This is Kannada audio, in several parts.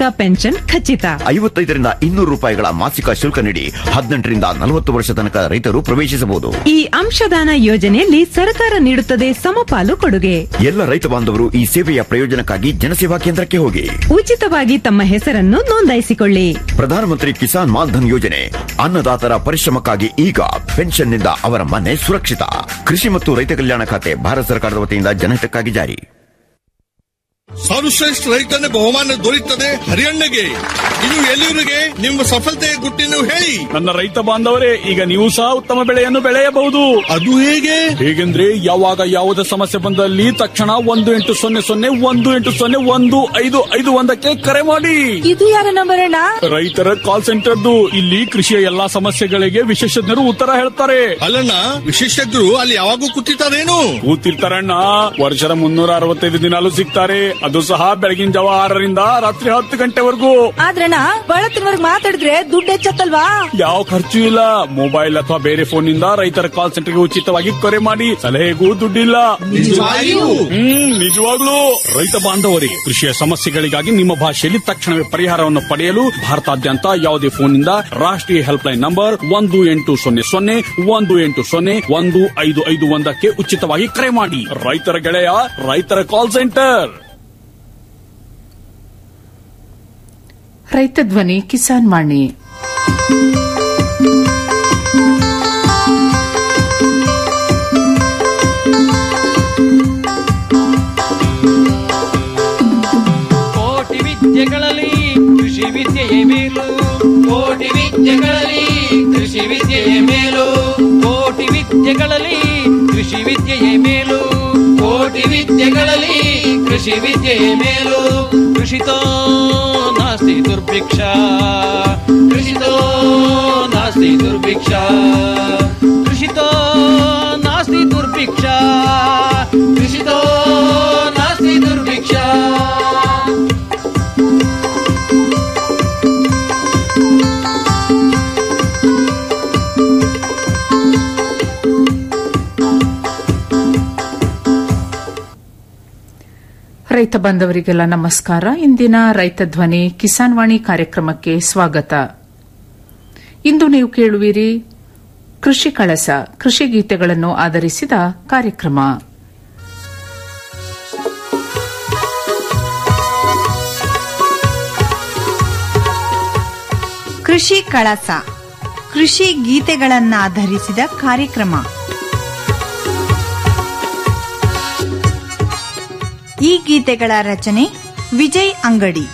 ಪೆನ್ಷನ್ ಖಚಿತ ಐವತ್ತೈದರಿಂದ ಇನ್ನೂರು ರೂಪಾಯಿಗಳ ಮಾಸಿಕ ಶುಲ್ಕ ನೀಡಿ ಹದಿನೆಂಟರಿಂದ ನಲವತ್ತು ವರ್ಷ ತನಕ ರೈತರು ಪ್ರವೇಶಿಸಬಹುದು ಈ ಅಂಶದಾನ ಯೋಜನೆಯಲ್ಲಿ ಸರ್ಕಾರ ನೀಡುತ್ತದೆ ಸಮಪಾಲು ಕೊಡುಗೆ ಎಲ್ಲ ರೈತ ಬಾಂಧವರು ಈ ಸೇವೆಯ ಪ್ರಯೋಜನಕ್ಕಾಗಿ ಜನಸೇವಾ ಕೇಂದ್ರಕ್ಕೆ ಹೋಗಿ ಉಚಿತವಾಗಿ ತಮ್ಮ ಹೆಸರನ್ನು ನೋಂದಾಯಿಸಿಕೊಳ್ಳಿ ಪ್ರಧಾನಮಂತ್ರಿ ಕಿಸಾನ್ ಮಾನ್ಧನ್ ಯೋಜನೆ ಅನ್ನದಾತರ ಪರಿಶ್ರಮಕ್ಕಾಗಿ ಈಗ ಪೆನ್ಷನ್ನಿಂದ ಅವರ ಮನೆ ಸುರಕ್ಷಿತ ಕೃಷಿ ಮತ್ತು ರೈತ ಕಲ್ಯಾಣ ಖಾತೆ ಭಾರತ ಸರ್ಕಾರದ ವತಿಯಿಂದ ಜನಹಿತಕ್ಕಾಗಿ ಜಾರಿ ಸರ್ವಶ್ರೇಷ್ಠ ರೈತನ ಬಹುಮಾನ ದೊರೆಯುತ್ತದೆ ಹರಿಯಣ್ಣಗೆ ಇದು ಎಲ್ಲಿವರಿಗೆ ನಿಮ್ಮ ಸಫಲತೆಯ ಗುಟ್ಟಿನ ಹೇಳಿ ನನ್ನ ರೈತ ಬಾಂಧವರೇ ಈಗ ನೀವು ಸಹ ಉತ್ತಮ ಬೆಳೆಯನ್ನು ಬೆಳೆಯಬಹುದು ಅದು ಹೇಗೆ ಹೇಗೆಂದ್ರೆ ಯಾವಾಗ ಯಾವುದೇ ಸಮಸ್ಯೆ ಬಂದಲ್ಲಿ ತಕ್ಷಣ ಒಂದು ಎಂಟು ಸೊನ್ನೆ ಸೊನ್ನೆ ಒಂದು ಎಂಟು ಸೊನ್ನೆ ಒಂದು ಐದು ಐದು ಒಂದಕ್ಕೆ ಕರೆ ಮಾಡಿ ಇದು ಯಾರ ನಂಬರ್ ಅಣ್ಣ ರೈತರ ಕಾಲ್ ಸೆಂಟರ್ದು ಇಲ್ಲಿ ಕೃಷಿಯ ಎಲ್ಲಾ ಸಮಸ್ಯೆಗಳಿಗೆ ವಿಶೇಷಜ್ಞರು ಉತ್ತರ ಹೇಳ್ತಾರೆ ಅಲ್ಲಣ್ಣ ವಿಶೇಷಜ್ಞರು ಅಲ್ಲಿ ಯಾವಾಗೂ ಕೂತಿರ್ತಾರೇನು ಕೂತಿರ್ತಾರಣ್ಣ ವರ್ಷದ ಮುನ್ನೂರ ಅರವತ್ತೈದು ದಿನಾಲು ಸಿಗ್ತಾರೆ ಅದು ಸಹ ಬೆಳಗಿನ ಜಾವ ಆರರಿಂದ ರಾತ್ರಿ ಹತ್ತು ಗಂಟೆವರೆಗೂ ಆದ್ರಣ್ಣ ಬಳತ್ತಿನವರ್ಗ್ ಮಾತಾಡಿದ್ರೆ ದುಡ್ಡು ಹೆಚ್ಚತ್ತಲ್ವಾ ಯಾವ ಖರ್ಚು ಇಲ್ಲ ಮೊಬೈಲ್ ಅಥವಾ ಬೇರೆ ಫೋನ್ ನಿಂದ ರೈತರ ಕಾಲ್ ಸೆಂಟರ್ಗೆ ಉಚಿತವಾಗಿ ಕರೆ ಮಾಡಿ ಸಲಹೆಗೂ ದುಡ್ಡಿಲ್ಲ ನಿಜವಾಗಿಯೂ? ಹ್ಮ್ ನಿಜವಾಗ್ಲೂ ರೈತ ಬಾಂಧವರಿಗೆ ಕೃಷಿಯ ಸಮಸ್ಯೆಗಳಿಗಾಗಿ ನಿಮ್ಮ ಭಾಷೆಯಲ್ಲಿ ತಕ್ಷಣವೇ ಪರಿಹಾರವನ್ನು ಪಡೆಯಲು ಭಾರತಾದ್ಯಂತ ಯಾವುದೇ ಫೋನ್ನಿಂದ ರಾಷ್ಟ್ರೀಯ ಹೆಲ್ಪ್ ಲೈನ್ ನಂಬರ್ ಒಂದು ಎಂಟು ಸೊನ್ನೆ ಸೊನ್ನೆ ಒಂದು ಎಂಟು ಸೊನ್ನೆ ಒಂದು ಐದು ಐದು ಒಂದಕ್ಕೆ ಉಚಿತವಾಗಿ ಕರೆ ಮಾಡಿ ರೈತರ ಗೆಳೆಯ ರೈತರ ಕಾಲ್ ಸೆಂಟರ್ ರೈತ ಧ್ವನಿ ಕಿಸಾನ್ ವಾಣಿ ಕೋಟಿ ವಿದ್ಯೆಗಳಲ್ಲಿ ಕೃಷಿ ವಿದ್ಯೆಯೇ ಮೇಲು ಕೋಟಿ ವಿದ್ಯೆಗಳಲ್ಲಿ ಕೃಷಿ ವಿದ್ಯೆಯೇ ಮೇಲು ಕೋಟಿ ವಿದ್ಯೆಗಳಲ್ಲಿ ಕೃಷಿ ವಿದ್ಯೆಯೇ ಮೇಲು ಕೋಟಿ ವಿದ್ಯೆಗಳಲ್ಲಿ ಕೃಷಿ ವಿದ್ಯೆಯೇ ಮೇಲು ಕೃಷಿತೋ ನಾಸ್ತಿ ದುರ್ಭಿಕ್ಷ ಕೃಷಿತೋ ನಾಸ್ತಿ ದುರ್ಭಿಕ್ಷ ಕೃಷಿತೋ ನಾಸ್ತಿ ದುರ್ಭಿಕ್ಷ ಕೃಷಿತೋ ನಾಸ್ತಿ ದುರ್ಭಿಕ್ಷ ರೈತ ಬಾಂಧವರಿಗೆಲ್ಲ ನಮಸ್ಕಾರ ಇಂದಿನ ರೈತ ಧ್ವನಿ ಕಿಸಾನ್ ವಾಣಿ ಕಾರ್ಯಕ್ರಮಕ್ಕೆ ಸ್ವಾಗತ ಇಂದು ನೀವು ಕೇಳುವಿರಿ ಕೃಷಿ ಕಳಸ ಕೃಷಿ ಗೀತೆಗಳನ್ನು ಆಧರಿಸಿದ ಕಾರ್ಯಕ್ರಮ ಕೃಷಿ ಕಳಸ ಕೃಷಿ ಗೀತೆಗಳನ್ನಾಧರಿಸಿದ ಕಾರ್ಯಕ್ರಮ ಈ ಗೀತೆಗಳ ರಚನೆ ವಿಜಯ್ ಅಂಗಡಿ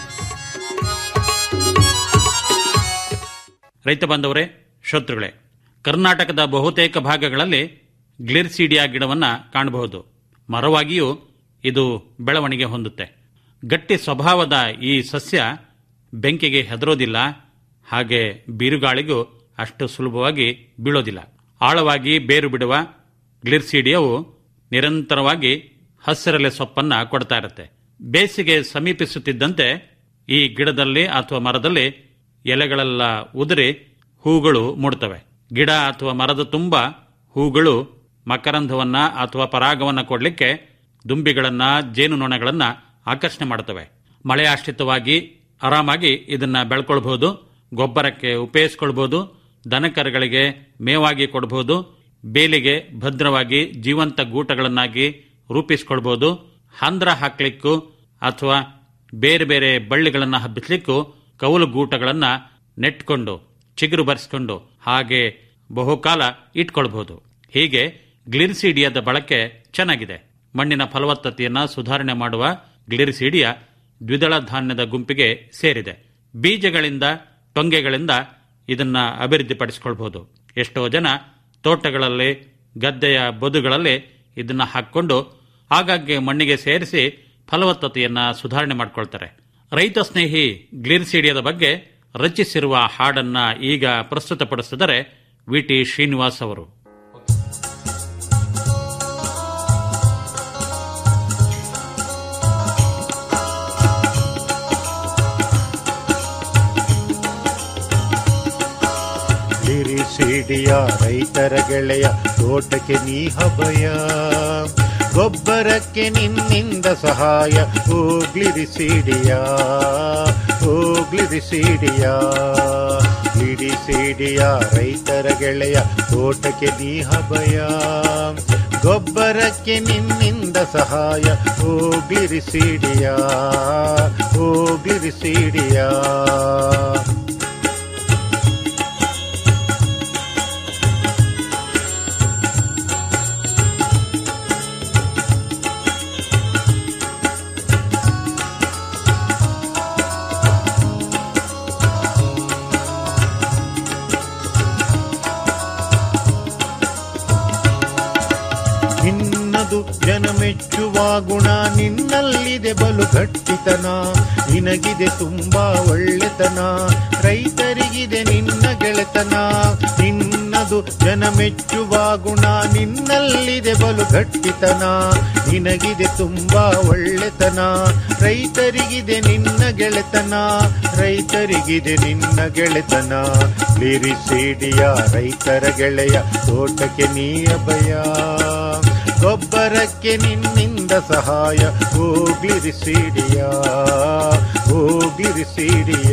ರೈತ ಬಾಂಧವರೇ ಶ್ರೋತೃಗಳೇ ಕರ್ನಾಟಕದ ಬಹುತೇಕ ಭಾಗಗಳಲ್ಲಿ ಗ್ಲಿರ್ಸೀಡಿಯಾ ಗಿಡವನ್ನ ಕಾಣಬಹುದು ಮರವಾಗಿಯೂ ಇದು ಬೆಳವಣಿಗೆ ಹೊಂದುತ್ತೆ ಗಟ್ಟಿ ಸ್ವಭಾವದ ಈ ಸಸ್ಯ ಬೆಂಕಿಗೆ ಹೆದರೋದಿಲ್ಲ ಹಾಗೆ ಬಿರುಗಾಳಿಗೂ ಅಷ್ಟು ಸುಲಭವಾಗಿ ಬೀಳೋದಿಲ್ಲ ಆಳವಾಗಿ ಬೇರು ಬಿಡುವ ಗ್ಲಿರ್ಸೀಡಿಯವು ನಿರಂತರವಾಗಿ ಹಸಿರೆಲೆ ಸೊಪ್ಪನ್ನ ಕೊಡ್ತಾ ಇರುತ್ತೆ ಬೇಸಿಗೆ ಸಮೀಪಿಸುತ್ತಿದ್ದಂತೆ ಈ ಗಿಡದಲ್ಲಿ ಅಥವಾ ಮರದಲ್ಲಿ ಎಲೆಗಳೆಲ್ಲ ಉದುರಿ ಹೂಗಳು ಮೂಡ್ತವೆ ಗಿಡ ಅಥವಾ ಮರದ ತುಂಬ ಹೂಗಳು ಮಕರಂಧವನ್ನ ಅಥವಾ ಪರಾಗವನ್ನ ಕೊಡಲಿಕ್ಕೆ ದುಂಬಿಗಳನ್ನ ಜೇನುನೊಣಗಳನ್ನ ಆಕರ್ಷಣೆ ಮಾಡುತ್ತವೆ ಮಳೆ ಆಶ್ರಿತವಾಗಿ ಆರಾಮಾಗಿ ಇದನ್ನ ಬೆಳ್ಕೊಳ್ಬಹುದು ಗೊಬ್ಬರಕ್ಕೆ ಉಪಯೋಗಿಸ್ಕೊಳ್ಬಹುದು ದನಕರುಗಳಿಗೆ ಮೇವಾಗಿ ಕೊಡಬಹುದು ಬೇಲಿಗೆ ಭದ್ರವಾಗಿ ಜೀವಂತ ಗೂಟಗಳನ್ನಾಗಿ ರೂಪಿಸ್ಕೊಳ್ಬಹುದು ಹಂದ್ರ ಹಾಕ್ಲಿಕ್ಕೂ ಅಥವಾ ಬೇರೆ ಬೇರೆ ಬಳ್ಳಿಗಳನ್ನು ಹಬ್ಬಿಸ್ಲಿಕ್ಕೂ ಕೌಲು ಗೂಟಗಳನ್ನ ನೆಟ್ಕೊಂಡು ಚಿಗುರು ಬರೆಸ್ಕೊಂಡು ಹಾಗೆ ಬಹುಕಾಲ ಇಟ್ಕೊಳ್ಬಹುದು ಹೀಗೆ ಗ್ಲಿರಿಸೀಡಿಯಾದ ಬಳಕೆ ಚೆನ್ನಾಗಿದೆ ಮಣ್ಣಿನ ಫಲವತ್ತತೆಯನ್ನ ಸುಧಾರಣೆ ಮಾಡುವ ಗ್ಲಿರಿಸೀಡಿಯಾ ದ್ವಿದಳ ಧಾನ್ಯದ ಗುಂಪಿಗೆ ಸೇರಿದೆ ಬೀಜಗಳಿಂದ ಟೊಂಗೆಗಳಿಂದ ಇದನ್ನ ಅಭಿವೃದ್ಧಿಪಡಿಸಿಕೊಳ್ಬಹುದು ಎಷ್ಟೋ ಜನ ತೋಟಗಳಲ್ಲಿ ಗದ್ದೆಯ ಬದುಗಳಲ್ಲಿ ಇದನ್ನ ಹಾಕೊಂಡು ಆಗಾಗ್ಗೆ ಮಣ್ಣಿಗೆ ಸೇರಿಸಿ ಫಲವತ್ತತೆಯನ್ನ ಸುಧಾರಣೆ ಮಾಡಿಕೊಳ್ತಾರೆ ರೈತ ಸ್ನೇಹಿ ಗ್ಲಿರ್ಸೀಡಿಯಾದ ಬಗ್ಗೆ ರಚಿಸಿರುವ ಹಾಡನ್ನ ಈಗ ಪ್ರಸ್ತುತಪಡಿಸಿದರೆ ವಿಟಿ ಶ್ರೀನಿವಾಸ್ ಅವರು ಸಿಡಿಯ ರೈತರ ಗೆಳೆಯ ತೋಟಕ್ಕೆ ನೀ ಹಬಯ ಗೊಬ್ಬರಕ್ಕೆ ನಿನ್ನಿಂದ ಸಹಾಯ ಹೋಗ್ಲಿರಿ ಸಿಡಿಯ ಓ ಗ್ಲಿರಿಸಿಡಿಯ ಗ್ಲಿರಿಸಿಡಿಯ ರೈತರ ಗೆಳೆಯ ತೋಟಕ್ಕೆ ನೀ ಹಬಯ ಗೊಬ್ಬರಕ್ಕೆ ನಿನ್ನಿಂದ ಸಹಾಯ ಓ ಗ್ಲಿರಿಸಿಡಿಯ ಓ ಗ್ಲಿರಿಸಿಡಿಯ ನಿನ್ನದು ಜನ ಮೆಚ್ಚುವ ಗುಣ ನಿನ್ನಲ್ಲಿದೆ ಬಲು ಗಟ್ಟಿತನ ನಿನಗಿದೆ ತುಂಬಾ ಒಳ್ಳೆತನ ರೈತರಿಗಿದೆ ನಿನ್ನ ಗೆಳೆತನ ನಿನ್ನದು ಜನ ಮೆಚ್ಚುವ ಗುಣ ನಿನ್ನಲ್ಲಿದೆ ಬಲು ಗಟ್ಟಿತನ ನಿನಗಿದೆ ತುಂಬಾ ಒಳ್ಳೆತನ ರೈತರಿಗಿದೆ ನಿನ್ನ ಗೆಳೆತನ ರೈತರಿಗಿದೆ ನಿನ್ನ ಗೆಳೆತನ ಲಿರಿಸಿಡಿಯ ರೈತರ ಗೆಳೆಯ ತೋಟಕ್ಕೆ ನೀ ಅಭಯ ಗೊಬ್ಬರಕ್ಕೆ ನಿನ್ನಿಂದ ಸಹಾಯ ಹೋಗ್ಲಿರಿಸಿಡಿಯ ಹೋಗ್ಲಿರಿಸಿಡಿಯ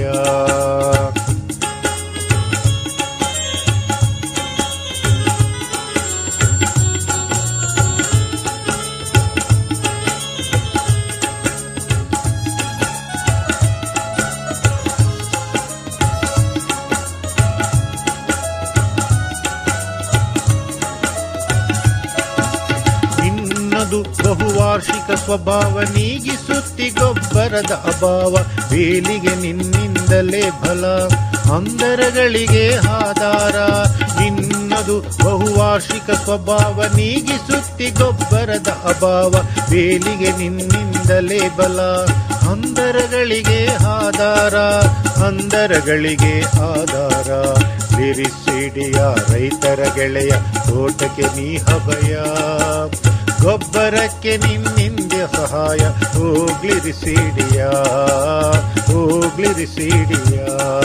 ನಿನ್ನದು ಬಹುವಾರ್ಷಿಕ ಸ್ವಭಾವ ನೀಗಿಸುತ್ತಿ ಗೊಬ್ಬರದ ಅಭಾವ ಬೇಲಿಗೆ ನಿನ್ನಿಂದಲೇ ಫಲ ಅಂದರಗಳಿಗೆ ಆಧಾರ ನಿನ್ನದು ಬಹುವಾರ್ಷಿಕ ಸ್ವಭಾವ ನೀಗಿಸುತ್ತಿ ಗೊಬ್ಬರದ ಅಭಾವ ಬೇಲಿಗೆ ನಿನ್ನಿಂದಲೇ ಬಲ ಅಂದರಗಳಿಗೆ ಆಧಾರ ಅಂದರಗಳಿಗೆ ಆಧಾರ ಬಿರಿಸಿಡಿಯ ರೈತರ ಗೆಳೆಯ ತೋಟಕ್ಕೆ ನೀ ಹಬಯ ಗೊಬ್ಬರಕ್ಕೆ ನಿನ್ನಿಂದ ಸಹಾಯ ಹೋಗ್ಲಿರಿಸಿಡಿಯ ಹೋಗ್ಲಿರಿಸಿಡಿಯ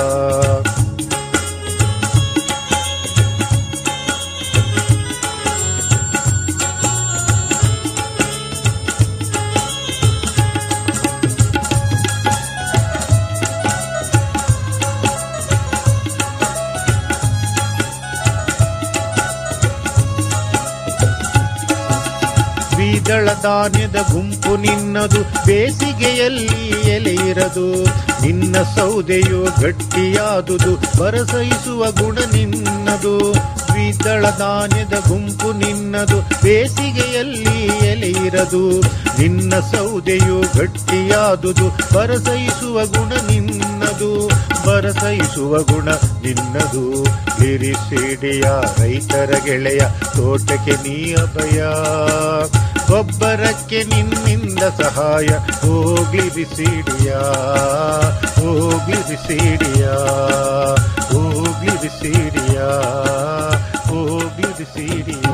ದ್ವಿದಳ ಧಾನ್ಯದ ಗುಂಪು ನಿನ್ನದು ಬೇಸಿಗೆಯಲ್ಲಿ ಎಲೆ ಇರದು ನಿನ್ನ ಸೌದೆಯು ಗಟ್ಟಿಯಾದುದು ಬರಸೈಸುವ ಗುಣ ನಿನ್ನದು ದ್ವಿದಳ ಧಾನ್ಯದ ಗುಂಪು ನಿನ್ನದು ಬೇಸಿಗೆಯಲ್ಲಿ ಎಲೆ ಇರದು ನಿನ್ನ ಸೌದೆಯು ಗಟ್ಟಿಯಾದುದು ಬರಸೈಸುವ ಗುಣ ನಿನ್ನದು ಬರಸೈಸುವ ಗುಣ ನಿನ್ನದು ಬಿರಿಸಿಡಿಯ ರೈತರ ಗೆಳೆಯ ತೋಟಕ್ಕೆ ನೀ ಅಭಯ ಗೊಬ್ಬರಕ್ಕೆ ನಿನ್ನಿಂದ ಸಹಾಯ ಹೋಗ್ಲಿ ಬಿಸಿಡಿಯ ಹೋಗ್ಲಿ ಬಿಸಿಡಿಯ ಹೋಗ್ಲಿ ಬಿಸಿಡಿಯ ಹೋಗ್ಲಿ ಬಿಸಿಡಿಯ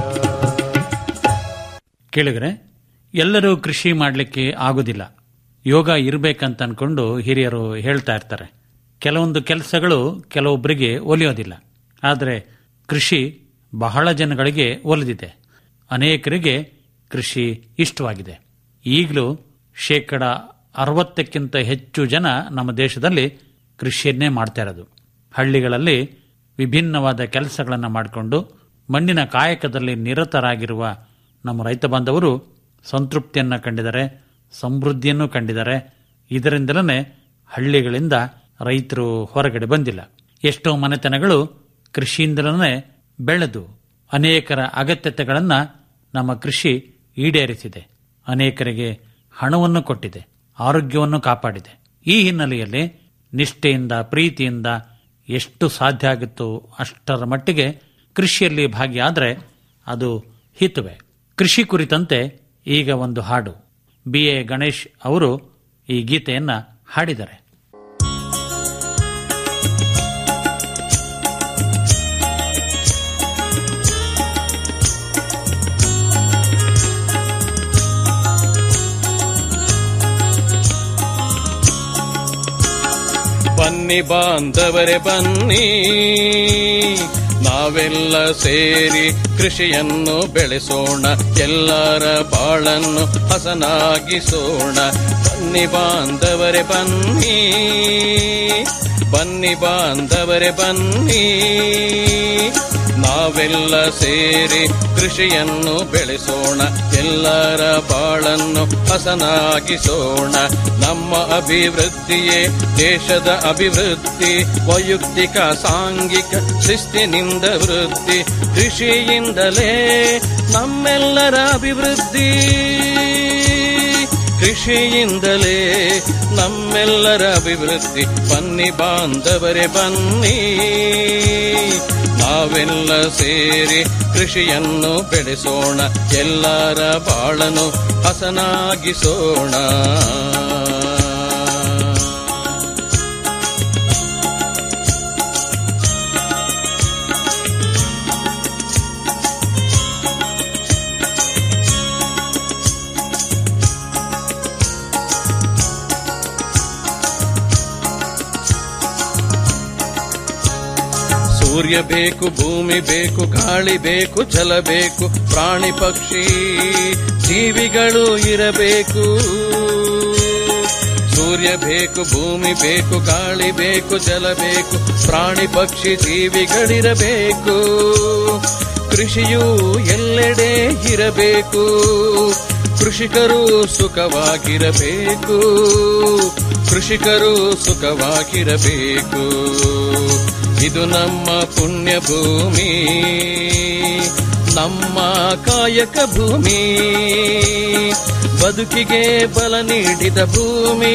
ಕೇಳಿದ್ರೆ ಎಲ್ಲರೂ ಕೃಷಿ ಮಾಡಲಿಕ್ಕೆ ಆಗುದಿಲ್ಲ ಯೋಗ ಇರಬೇಕಂತ ಅನ್ಕೊಂಡು ಹಿರಿಯರು ಹೇಳ್ತಾ ಇರ್ತಾರೆ ಕೆಲವೊಂದು ಕೆಲಸಗಳು ಕೆಲವೊಬ್ಬರಿಗೆ ಒಲಿಯೋದಿಲ್ಲ ಆದರೆ ಕೃಷಿ ಬಹಳ ಜನಗಳಿಗೆ ಒಲಿದಿದೆ ಅನೇಕರಿಗೆ ಕೃಷಿ ಇಷ್ಟವಾಗಿದೆ ಈಗಲೂ ಶೇಕಡ ಅರವತ್ತಕ್ಕಿಂತ ಹೆಚ್ಚು ಜನ ನಮ್ಮ ದೇಶದಲ್ಲಿ ಕೃಷಿಯನ್ನೇ ಮಾಡ್ತಾ ಇರೋದು ಹಳ್ಳಿಗಳಲ್ಲಿ ವಿಭಿನ್ನವಾದ ಕೆಲಸಗಳನ್ನು ಮಾಡಿಕೊಂಡು ಮಣ್ಣಿನ ಕಾಯಕದಲ್ಲಿ ನಿರತರಾಗಿರುವ ನಮ್ಮ ರೈತ ಬಾಂಧವರು ಸಂತೃಪ್ತಿಯನ್ನು ಕಂಡಿದ್ದಾರೆ ಸಮೃದ್ಧಿಯನ್ನು ಕಂಡಿದ್ದಾರೆ ಇದರಿಂದಲೇ ಹಳ್ಳಿಗಳಿಂದ ರೈತರು ಹೊರಗಡೆ ಬಂದಿಲ್ಲ ಎಷ್ಟೋ ಮನೆತನಗಳು ಕೃಷಿಯಿಂದಲೇ ಬೆಳೆದು ಅನೇಕರ ಅಗತ್ಯತೆಗಳನ್ನು ನಮ್ಮ ಕೃಷಿ ಈಡೇರಿಸಿದೆ ಅನೇಕರಿಗೆ ಹಣವನ್ನು ಕೊಟ್ಟಿದೆ ಆರೋಗ್ಯವನ್ನು ಕಾಪಾಡಿದೆ ಈ ಹಿನ್ನೆಲೆಯಲ್ಲಿ ನಿಷ್ಠೆಯಿಂದ ಪ್ರೀತಿಯಿಂದ ಎಷ್ಟು ಸಾಧ್ಯ ಆಗುತ್ತೋ ಅಷ್ಟರ ಮಟ್ಟಿಗೆ ಕೃಷಿಯಲ್ಲಿ ಭಾಗಿಯಾದರೆ ಅದು ಹಿತುವೆ ಕೃಷಿ ಕುರಿತಂತೆ ಈಗ ಒಂದು ಹಾಡು ಬಿ ಎ ಗಣೇಶ್ ಅವರು ಈ ಗೀತೆಯನ್ನ ಹಾಡಿದ್ದಾರೆ ಬನ್ನಿ ಬಾಂಧವರೇ ಬನ್ನಿ ನಾವೆಲ್ಲ ಸೇರಿ ಕೃಷಿಯನ್ನು ಬೆಳೆಸೋಣ ಎಲ್ಲರ ಬಾಳನ್ನು ಹಸನಾಗಿಸೋಣ ಬನ್ನಿ ಬಾಂಧವರೇ ಬನ್ನಿ ಬನ್ನಿ ಬಾಂಧವರೇ ಬನ್ನಿ ನಾವೆಲ್ಲ ಸೇರಿ ಕೃಷಿಯನ್ನು ಬೆಳೆಸೋಣ ಎಲ್ಲರ ಬಾಳನ್ನು ಹಸನಾಗಿಸೋಣ ನಮ್ಮ ಅಭಿವೃದ್ಧಿಯೇ ದೇಶದ ಅಭಿವೃದ್ಧಿ ವೈಯಕ್ತಿಕ ಸಾಂಘಿಕ ಶಿಸ್ತಿನಿಂದ ವೃದ್ಧಿ ಕೃಷಿಯಿಂದಲೇ ನಮ್ಮೆಲ್ಲರ ಅಭಿವೃದ್ಧಿ ಕೃಷಿಯಿಂದಲೇ ನಮ್ಮೆಲ್ಲರ ಅಭಿವೃದ್ಧಿ ಬನ್ನಿ ಬಾಂಧವರೇ ಬನ್ನಿ ನಾವೆಲ್ಲ ಸೇರಿ ಕೃಷಿಯನ್ನು ಬೆಳೆಸೋಣ ಎಲ್ಲರ ಬಾಳನು ಹಸನಾಗಿಸೋಣ ಸೂರ್ಯ ಬೇಕು ಭೂಮಿ ಬೇಕು ಗಾಳಿ ಬೇಕು ಜಲ ಬೇಕು ಪ್ರಾಣಿ ಪಕ್ಷಿ ಜೀವಿಗಳು ಇರಬೇಕು ಸೂರ್ಯ ಬೇಕು ಭೂಮಿ ಬೇಕು ಗಾಳಿ ಬೇಕು ಜಲ ಬೇಕು ಪ್ರಾಣಿ ಪಕ್ಷಿ ಜೀವಿಗಳಿರಬೇಕು ಕೃಷಿಯು ಎಲ್ಲೆಡೆ ಇರಬೇಕು ಕೃಷಿಕರು ಸುಖವಾಗಿರಬೇಕು ಕೃಷಿಕರು ಸುಖವಾಗಿರಬೇಕು ಇದು ನಮ್ಮ ಪುಣ್ಯ ಭೂಮಿ ನಮ್ಮ ಕಾಯಕ ಭೂಮಿ ಬದುಕಿಗೆ ಬಲ ನೀಡಿದ ಭೂಮಿ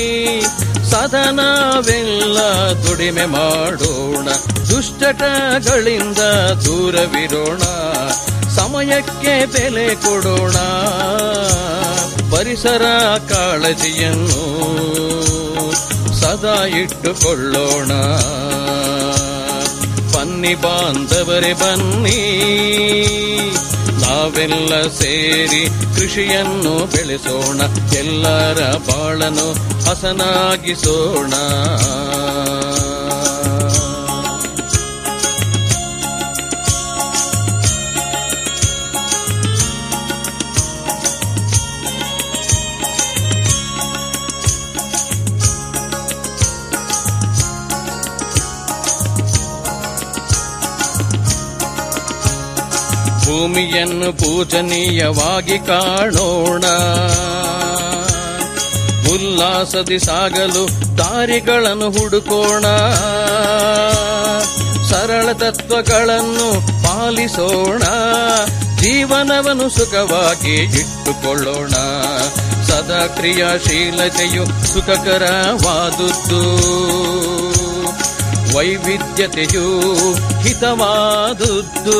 ಸದನವೆಲ್ಲ ದುಡಿಮೆ ಮಾಡೋಣ ದುಷ್ಟಟಗಳಿಂದ ದೂರವಿರೋಣ ಸಮಯಕ್ಕೆ ಬೆಲೆ ಕೊಡೋಣ ಪರಿಸರ ಕಾಳಜಿಯನ್ನು ಸದಾ ಇಟ್ಟುಕೊಳ್ಳೋಣ ಬನ್ನಿ ಬಾಂಧವರೇ ಬನ್ನಿ ನಾವೆಲ್ಲ ಸೇರಿ ಕೃಷಿಯನ್ನು ಬೆಳೆಸೋಣ ಎಲ್ಲರ ಬಾಳನು ಹಸನಾಗಿಸೋಣ ಭೂಮಿಯನ್ನು ಪೂಜನೀಯವಾಗಿ ಕಾಣೋಣ ಉಲ್ಲಾಸದಿ ಸಾಗಲು ದಾರಿಗಳನ್ನು ಹುಡುಕೋಣ ಸರಳ ತತ್ವಗಳನ್ನು ಪಾಲಿಸೋಣ ಜೀವನವನ್ನು ಸುಖವಾಗಿ ಇಟ್ಟುಕೊಳ್ಳೋಣ ಸದಾ ಕ್ರಿಯಾಶೀಲತೆಯು ಸುಖಕರವಾದುದ್ದು ವೈವಿಧ್ಯತೆಯು ಹಿತವಾದುದ್ದು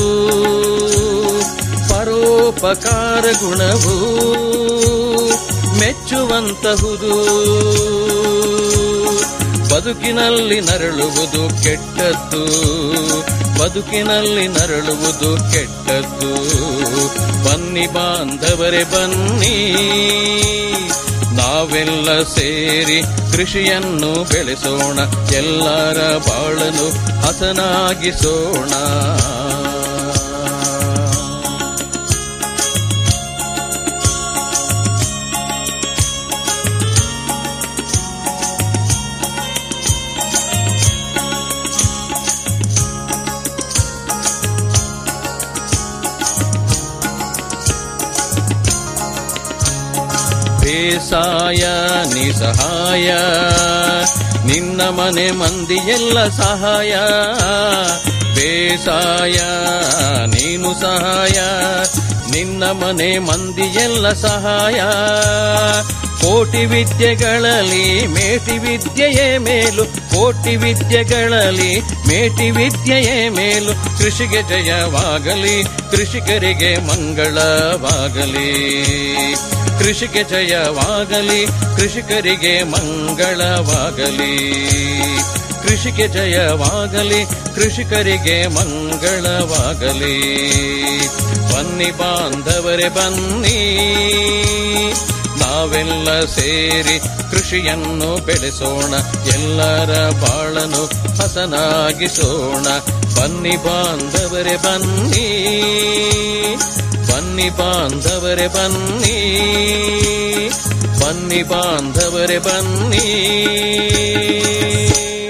ಪರೋಪಕಾರ ಗುಣವು ಮೆಚ್ಚುವಂತಹುದು ಬದುಕಿನಲ್ಲಿ ನರಳುವುದು ಕೆಟ್ಟದ್ದು ಬದುಕಿನಲ್ಲಿ ನರಳುವುದು ಕೆಟ್ಟದ್ದು ಬನ್ನಿ ಬಾಂಧವರೇ ಬನ್ನಿ ನಾವೆಲ್ಲ ಸೇರಿ ಕೃಷಿಯನ್ನು ಬೆಳೆಸೋಣ ಎಲ್ಲರ ಬಾಳನು ಹಸನಾಗಿಸೋಣ ಬೇಸಾಯ ನಿಸಹಾಯ ನಿನ್ನ ಮನೆ ಮಂದಿಯೆಲ್ಲ ಸಹಾಯ ಬೇಸಾಯ ನೀನು ಸಹಾಯ ನಿನ್ನ ಮನೆ ಮಂದಿಯೆಲ್ಲ ಸಹಾಯ ಕೋಟಿ ವಿದ್ಯೆಗಳಲ್ಲಿ ಮೇಟಿ ವಿದ್ಯೆಯೇ ಮೇಲು ಕೋಟಿ ವಿದ್ಯೆಗಳಲ್ಲಿ ಮೇಟಿ ವಿದ್ಯೆಯೇ ಮೇಲು ಕೃಷಿಗೆ ಜಯವಾಗಲಿ ಕೃಷಿಕರಿಗೆ ಮಂಗಳವಾಗಲಿ ಕೃಷಿಗೆ ಜಯವಾಗಲಿ ಕೃಷಿಕರಿಗೆ ಮಂಗಳವಾಗಲಿ ಕೃಷಿಗೆ ಜಯವಾಗಲಿ ಕೃಷಿಕರಿಗೆ ಮಂಗಳವಾಗಲಿ ಬನ್ನಿ ಬಾಂಧವರೇ ಬನ್ನಿ ನಾವೆಲ್ಲ ಸೇರಿ ಕೃಷಿಯನ್ನು ಬೆಳೆಸೋಣ ಎಲ್ಲರ ಬಾಳನು ಹಸನಾಗಿಸೋಣ ಬನ್ನಿ ಬಾಂಧವರೇ ಬನ್ನಿ ಬನ್ನಿ ಬಾಂಧವರೇ ಬನ್ನಿ ಬನ್ನಿ ಬಾಂಧವರೇ ಬನ್ನಿ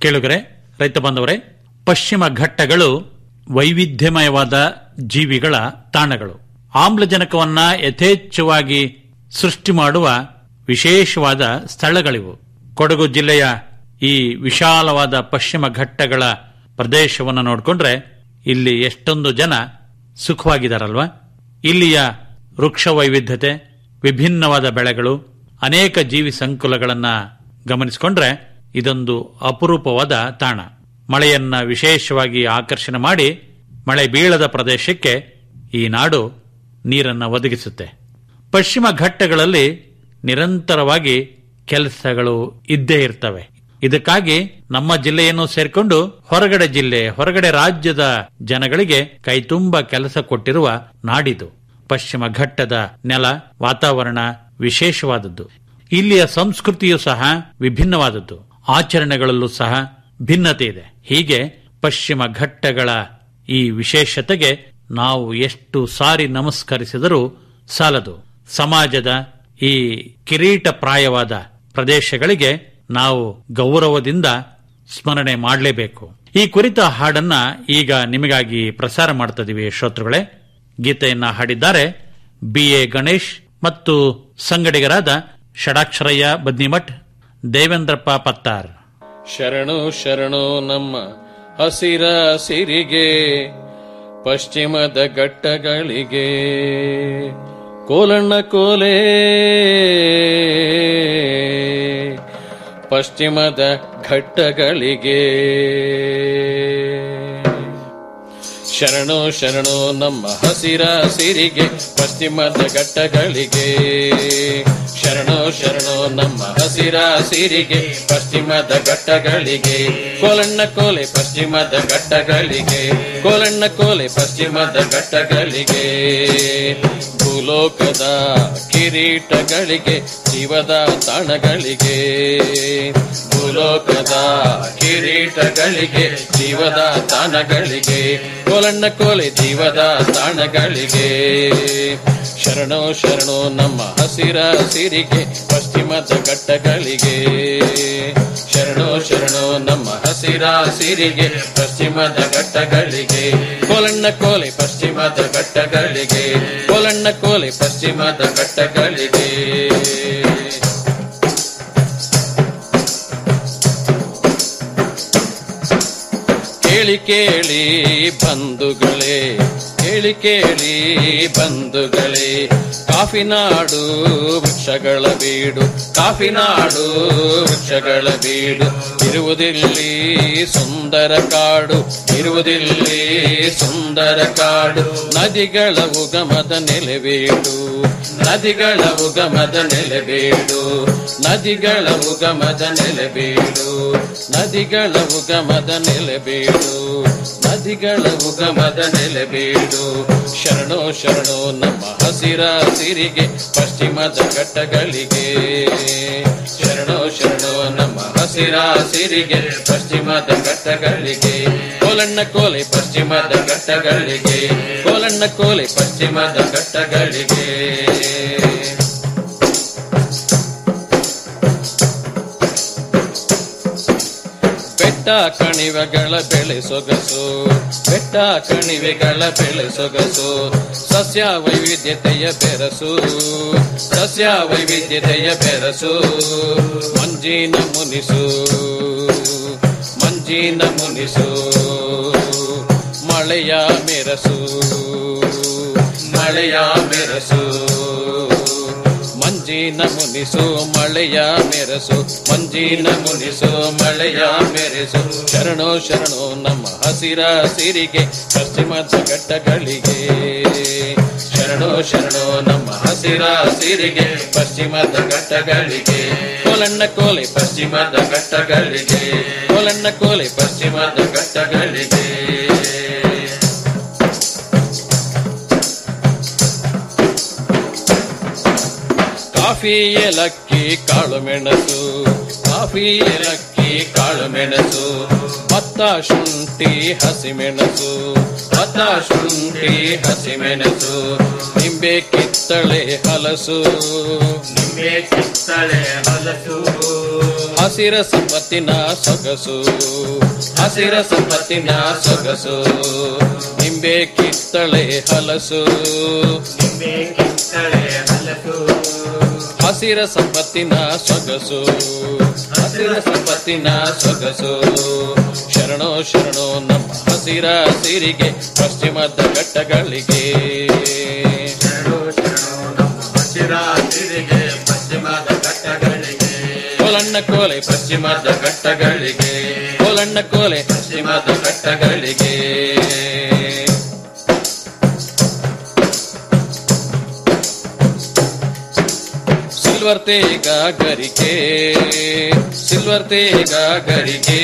ಕೇಳುಗರೆ ರೈತ ಬಾಂಧವರೇ ಪಶ್ಚಿಮ ಘಟ್ಟಗಳು ವೈವಿಧ್ಯಮಯವಾದ ಜೀವಿಗಳ ತಾಣಗಳು ಆಮ್ಲಜನಕವನ್ನ ಯಥೇಚ್ಛವಾಗಿ ಸೃಷ್ಟಿ ಮಾಡುವ ವಿಶೇಷವಾದ ಸ್ಥಳಗಳಿವು ಕೊಡಗು ಜಿಲ್ಲೆಯ ಈ ವಿಶಾಲವಾದ ಪಶ್ಚಿಮ ಘಟ್ಟಗಳ ಪ್ರದೇಶವನ್ನು ನೋಡಿಕೊಂಡ್ರೆ ಇಲ್ಲಿ ಎಷ್ಟೊಂದು ಜನ ಸುಖವಾಗಿದ್ದಾರಲ್ವಾ ಇಲ್ಲಿಯ ವೃಕ್ಷ ವೈವಿಧ್ಯತೆ ವಿಭಿನ್ನವಾದ ಬೆಳೆಗಳು ಅನೇಕ ಜೀವಿ ಸಂಕುಲಗಳನ್ನ ಗಮನಿಸಿಕೊಂಡ್ರೆ ಇದೊಂದು ಅಪರೂಪವಾದ ತಾಣ ಮಳೆಯನ್ನ ವಿಶೇಷವಾಗಿ ಆಕರ್ಷಣೆ ಮಾಡಿ ಮಳೆ ಬೀಳದ ಪ್ರದೇಶಕ್ಕೆ ಈ ನಾಡು ನೀರನ್ನು ಒದಗಿಸುತ್ತೆ ಪಶ್ಚಿಮ ಘಟ್ಟಗಳಲ್ಲಿ ನಿರಂತರವಾಗಿ ಕೆಲಸಗಳು ಇದ್ದೇ ಇರ್ತವೆ ಇದಕ್ಕಾಗಿ ನಮ್ಮ ಜಿಲ್ಲೆಯನ್ನು ಸೇರ್ಕೊಂಡು ಹೊರಗಡೆ ಜಿಲ್ಲೆ ಹೊರಗಡೆ ರಾಜ್ಯದ ಜನಗಳಿಗೆ ಕೈತುಂಬ ಕೆಲಸ ಕೊಟ್ಟಿರುವ ನಾಡಿದು ಪಶ್ಚಿಮ ಘಟ್ಟದ ನೆಲ ವಾತಾವರಣ ವಿಶೇಷವಾದದ್ದು ಇಲ್ಲಿಯ ಸಂಸ್ಕೃತಿಯೂ ಸಹ ವಿಭಿನ್ನವಾದದ್ದು ಆಚರಣೆಗಳಲ್ಲೂ ಸಹ ಭಿನ್ನತೆ ಇದೆ ಹೀಗೆ ಪಶ್ಚಿಮ ಘಟ್ಟಗಳ ಈ ವಿಶೇಷತೆಗೆ ನಾವು ಎಷ್ಟು ಸಾರಿ ನಮಸ್ಕರಿಸಿದರೂ ಸಾಲದು ಸಮಾಜದ ಈ ಕಿರೀಟ ಪ್ರಾಯವಾದ ಪ್ರದೇಶಗಳಿಗೆ ನಾವು ಗೌರವದಿಂದ ಸ್ಮರಣೆ ಮಾಡಲೇಬೇಕು ಈ ಕುರಿತ ಹಾಡನ್ನ ಈಗ ನಿಮಗಾಗಿ ಪ್ರಸಾರ ಮಾಡ್ತಿದ್ದೀವಿ ಶ್ರೋತೃಗಳೇ ಗೀತೆಯನ್ನ ಹಾಡಿದ್ದಾರೆ ಬಿ ಎ ಗಣೇಶ್ ಮತ್ತು ಸಂಗಡಿಗರಾದ ಷಡಾಕ್ಷರಯ್ಯ ಬದ್ನಿಮಠ್ ದೇವೇಂದ್ರಪ್ಪ ಪತ್ತಾರ್ ಶರಣು ಶರಣು ನಮ್ಮ ಹಸಿರ ಸಿರಿಗೆ ಪಶ್ಚಿಮದ ಘಟ್ಟಗಳಿಗೆ ಕೋಲಣ್ಣ ಕೋಲೆ ಪಶ್ಚಿಮದ ಘಟ್ಟಗಳಿಗೆ ಶರಣು ಶರಣು ನಮ್ಮ ಹಸಿರ ಸಿರಿಗೆ ಪಶ್ಚಿಮದ ಘಟ್ಟಗಳಿಗೆ ಶರಣು ಶರಣು ನಮ್ಮ ಹಸಿರ ಸಿರಿಗೆ ಪಶ್ಚಿಮದ ಘಟ್ಟಗಳಿಗೆ ಕೋಲಣ್ಣ ಕೋಲೆ ಪಶ್ಚಿಮದ ಘಟ್ಟಗಳಿಗೆ ಕೋಲಣ್ಣ ಕೋಲೆ ಪಶ್ಚಿಮದ ಘಟ್ಟಗಳಿಗೆ ಭೂಲೋಕದ ಕಿರೀಟಗಳಿಗೆ ಜೀವದ ತಾಣಗಳಿಗೆ ಭೂಲೋಕದ ಕಿರೀಟಗಳಿಗೆ ಜೀವದ ತಾಣಗಳಿಗೆ ಕೋಲಣ್ಣ ಕೋಲೆ ಜೀವದ ತಾಣಗಳಿಗೆ ಶರಣೋ ಶರಣೋ ನಮ್ಮ ಹಸಿರ ಸಿರಿಗೆ ಪಶ್ಚಿಮದ ಘಟ್ಟಗಳಿಗೆ ಶರಣೋ ಶರಣೋ ನಮ್ಮ ಹಸಿರ ಸಿರಿಗೆ ಪಶ್ಚಿಮದ ಘಟ್ಟಗಳಿಗೆ ಕೋಲಣ್ಣ ಕೋಲೆ ಪಶ್ಚಿಮದ ಘಟ್ಟಗಳಿಗೆ ಕೋಲಣ್ಣ ಕೋಲೆ ಪಶ್ಚಿಮದ ಘಟ್ಟಗಳಿಗೆ ಕೇಳಿ ಕೇಳಿ ಬಂಧುಗಳೇ ಕೇಳಿ ಕೇಳಿ ಬಂಧುಗಳೇ ಕಾಫಿನಾಡು ವೃಕ್ಷಗಳ ಬೀಡು ಕಾಫಿನಾಡು ವೃಕ್ಷಗಳ ಬೀಡು ಇರುವುದಿಲ್ಲಿ ಸುಂದರ ಕಾಡು ಇರುವುದಿಲ್ಲಿ ಸುಂದರ ಕಾಡು ನದಿಗಳ ಉಗಮದ ನೆಲೆವೀಡು ನದಿಗಳ ಉಗಮದ ನೆಲೆಬೀಡು ನದಿಗಳ ಉಗಮದ ನೆಲೆಬೀಡು ನದಿಗಳ ಉಗಮದ ನೆಲೆಬೀಡು ನದಿಗಳ ಉಗಮದ ನೆಲೆಬೀಡು ಶರಣೋ ಶರಣೋ ನಮ್ಮ ಹಸಿರ ಸಿರಿಗೆ ಪಶ್ಚಿಮದ ಘಟ್ಟಗಳಿಗೆ ಶರಣೋ ಶರಣೋ ನಮ್ಮ ಹಸಿರ ಸಿರಿಗೆ ಪಶ್ಚಿಮದ ಘಟ್ಟಗಳಿಗೆ ಕೋಲಣ್ಣ ಕೋಲೆ ಪಶ್ಚಿಮದ ಘಟ್ಟಗಳಿಗೆ ಕೋಲಣ್ಣ ಕೋಲೆ ಪಶ್ಚಿಮದ ಘಟ್ಟಗಳಿಗೆ ಬೆಟ್ಟ ಕಣಿವೆಗಳ ಬೆಳೆ ಸೊಗಸು ಬೆಟ್ಟ ಕಣಿವೆಗಳ ಬೆಳೆ ಸೊಗಸು ಸಸ್ಯ ವೈವಿಧ್ಯತೆಯ ಬೆರಸು ಸಸ್ಯ ವೈವಿಧ್ಯತೆಯ ಬೆರಸು ಮಂಜಿನ ಮುನಿಸು ಮಂಜಿನ ಮುನಿಸು ಮಳೆಯ ಮೆರಸು ಮಳೆಯ ಮೆರಸು ಮಂಜಿನ ಮುನಿಸು ಮಳೆಯ ಮೆರಸು ಮಂಜಿನ ಮುನಿಸು ಮಳೆಯ ಮೆರೆಸು ಶರಣೋ ಶರಣೋ ನಮ್ಮ ಹಸಿರ ಸಿರಿಗೆ ಪಶ್ಚಿಮದ ಘಟ್ಟಗಳಿಗೆ ಶರಣೋ ಶರಣೋ ನಮ್ಮ ಹಸಿರ ಸಿರಿಗೆ ಪಶ್ಚಿಮದ ಘಟ್ಟಗಳಿಗೆ ಕೋಲಣ್ಣ ಕೋಲೆ ಪಶ್ಚಿಮದ ಘಟ್ಟಗಳಿಗೆ ಕೋಲಣ್ಣ ಕೋಲೆ ಪಶ್ಚಿಮದ ಘಟ್ಟಗಳಿಗೆ ಕಾಫಿ ಏಲಕ್ಕಿ ಕಾಳು ಮೆಣಸು ಕಾಫಿ ಏಲಕ್ಕಿ ಕಾಳು ಮೆಣಸು ಭತ್ತ ಶುಂಠಿ ಹಸಿಮೆಣಸು ಭತ್ತ ಶುಂಠಿ ಹಸಿಮೆಣಸು ನಿಂಬೆ ಕಿತ್ತಳೆ ಹಲಸು ನಿಂಬೆ ನಿಂಬೆ ಕಿತ್ತಳೆ ಹಲಸು ಹಸಿರ ಸಂಪತ್ತಿನ ಸೊಗಸು ಹಸಿರ ಸಂಪತ್ತಿನ ಸೊಗಸು ನಿಂಬೆ ಕಿತ್ತಳೆ ಹಲಸು ನಿಂಬೆ ಕಿತ್ತಳೆ ಹಲಸು ಹಸಿರ ಸಂಪತ್ತಿನ ಸೊಗಸು ಹಸಿರ ಸಂಪತ್ತಿನ ಸೊಗಸು ಶರಣೋ ಶರಣೋ ನಮ್ಮ ಹಸಿರ ಸಿರಿಗೆ ಪಶ್ಚಿಮದ ಘಟ್ಟಗಳಿಗೆ ಶರಣು ಶರಣು ನಮ್ಮ ಹಸಿರ ಸಿರಿಗೆ ಪಶ್ಚಿಮದ ಘಟ್ಟಗಳಿಗೆ ಕೋಲಣ್ಣ ಕೋಲೆ ಪಶ್ಚಿಮದ ಘಟ್ಟಗಳಿಗೆ ಕೋಲಣ್ಣ ಕೋಲೆ ಪಶ್ಚಿಮದ ಘಟ್ಟಗಳಿಗೆ ಸಿಲ್ವರ್ ತೇಗ ಗರಿಕೆ ಸಿಲ್ವರ್ ತೇಗ ಗರಿಕೆ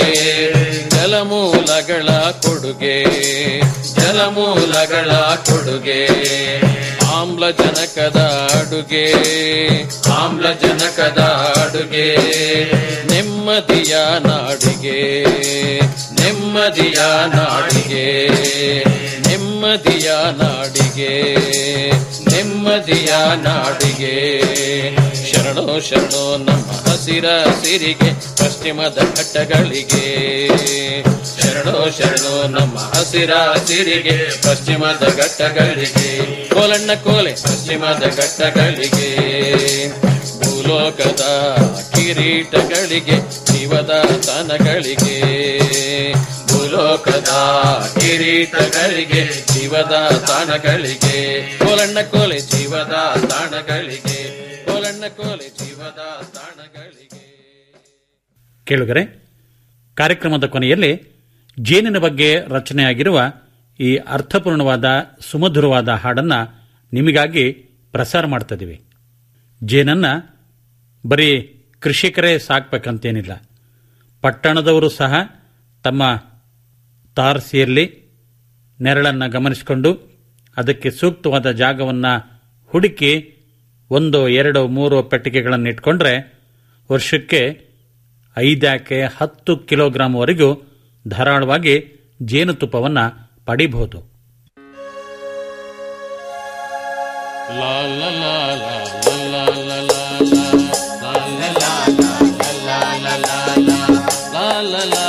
ಜಲಮೂಲಗಳ ಕೊಡುಗೆ ಜಲಮೂಲಗಳ ಕೊಡುಗೆ ಆಮ್ಲಜನಕದ ಅಡುಗೆ ಆಮ್ಲಜನಕದ ಅಡುಗೆ ನೆಮ್ಮದಿಯ ನಾಡಿಗೆ ನೆಮ್ಮದಿಯ ನಾಡಿಗೆ ನೆಮ್ಮದಿಯ ನಾಡಿಗೆ ನೆಮ್ಮದಿಯ ನಾಡಿಗೆ ಶರಣೋ ಶರಣೋ ನಮ್ಮ ಹಸಿರ ಸಿರಿಗೆ ಪಶ್ಚಿಮದ ಘಟ್ಟಗಳಿಗೆ ಶರಣೋ ಶರಣೋ ನಮ್ಮ ಹಸಿರ ಸಿರಿಗೆ ಪಶ್ಚಿಮದ ಘಟ್ಟಗಳಿಗೆ ಕೋಲಣ್ಣ ಕೋಲೆ ಪಶ್ಚಿಮದ ಘಟ್ಟಗಳಿಗೆ ಭೂಲೋಕದ ಕಿರೀಟಗಳಿಗೆ ಜೀವದ ತನಗಳಿಗೆ ಭೂಲೋಕದ ಕಿರೀಟಗಳಿಗೆ ಜೀವದ ತಾಣಗಳಿಗೆ ಕೋಲಣ್ಣ ಕೋಲೆ ಜೀವದ ತಾಣಗಳಿಗೆ ಕೋಲಣ್ಣ ಕೋಲೆ ಜೀವದ ತಾಣಗಳಿಗೆ ಕೇಳುಗರೆ ಕಾರ್ಯಕ್ರಮದ ಕೊನೆಯಲ್ಲಿ ಜೇನಿನ ಬಗ್ಗೆ ರಚನೆಯಾಗಿರುವ ಈ ಅರ್ಥಪೂರ್ಣವಾದ ಸುಮಧುರವಾದ ಹಾಡನ್ನ ನಿಮಗಾಗಿ ಪ್ರಸಾರ ಮಾಡ್ತಿದ್ದೀವಿ ಜೇನನ್ನ ಬರೀ ಕೃಷಿಕರೇ ಸಾಕ್ಬೇಕಂತೇನಿಲ್ಲ ಪಟ್ಟಣದವರು ಸಹ ತಮ್ಮ ತಾರಸಿಯಲ್ಲಿ ನೆರಳನ್ನು ಗಮನಿಸಿಕೊಂಡು ಅದಕ್ಕೆ ಸೂಕ್ತವಾದ ಜಾಗವನ್ನು ಹುಡುಕಿ ಒಂದು ಎರಡು ಮೂರು ಪೆಟ್ಟಿಗೆಗಳನ್ನು ಇಟ್ಕೊಂಡ್ರೆ ವರ್ಷಕ್ಕೆ ಐದ್ಯಾಕೆ ಹತ್ತು ಕಿಲೋಗ್ರಾಂವರೆಗೂ ಧಾರಾಳವಾಗಿ ಜೇನುತುಪ್ಪವನ್ನು ಪಡಿಬಹುದು ಲಾ ಲಾ ಲಾ ಲಾ ಲಾ ಲಾ ಲಾ ಲಾ ಲಾ ಲಾ ಲಾ ಲಾ ಲಾ ಲಾ ಲಾ ಲಾ ಲಾ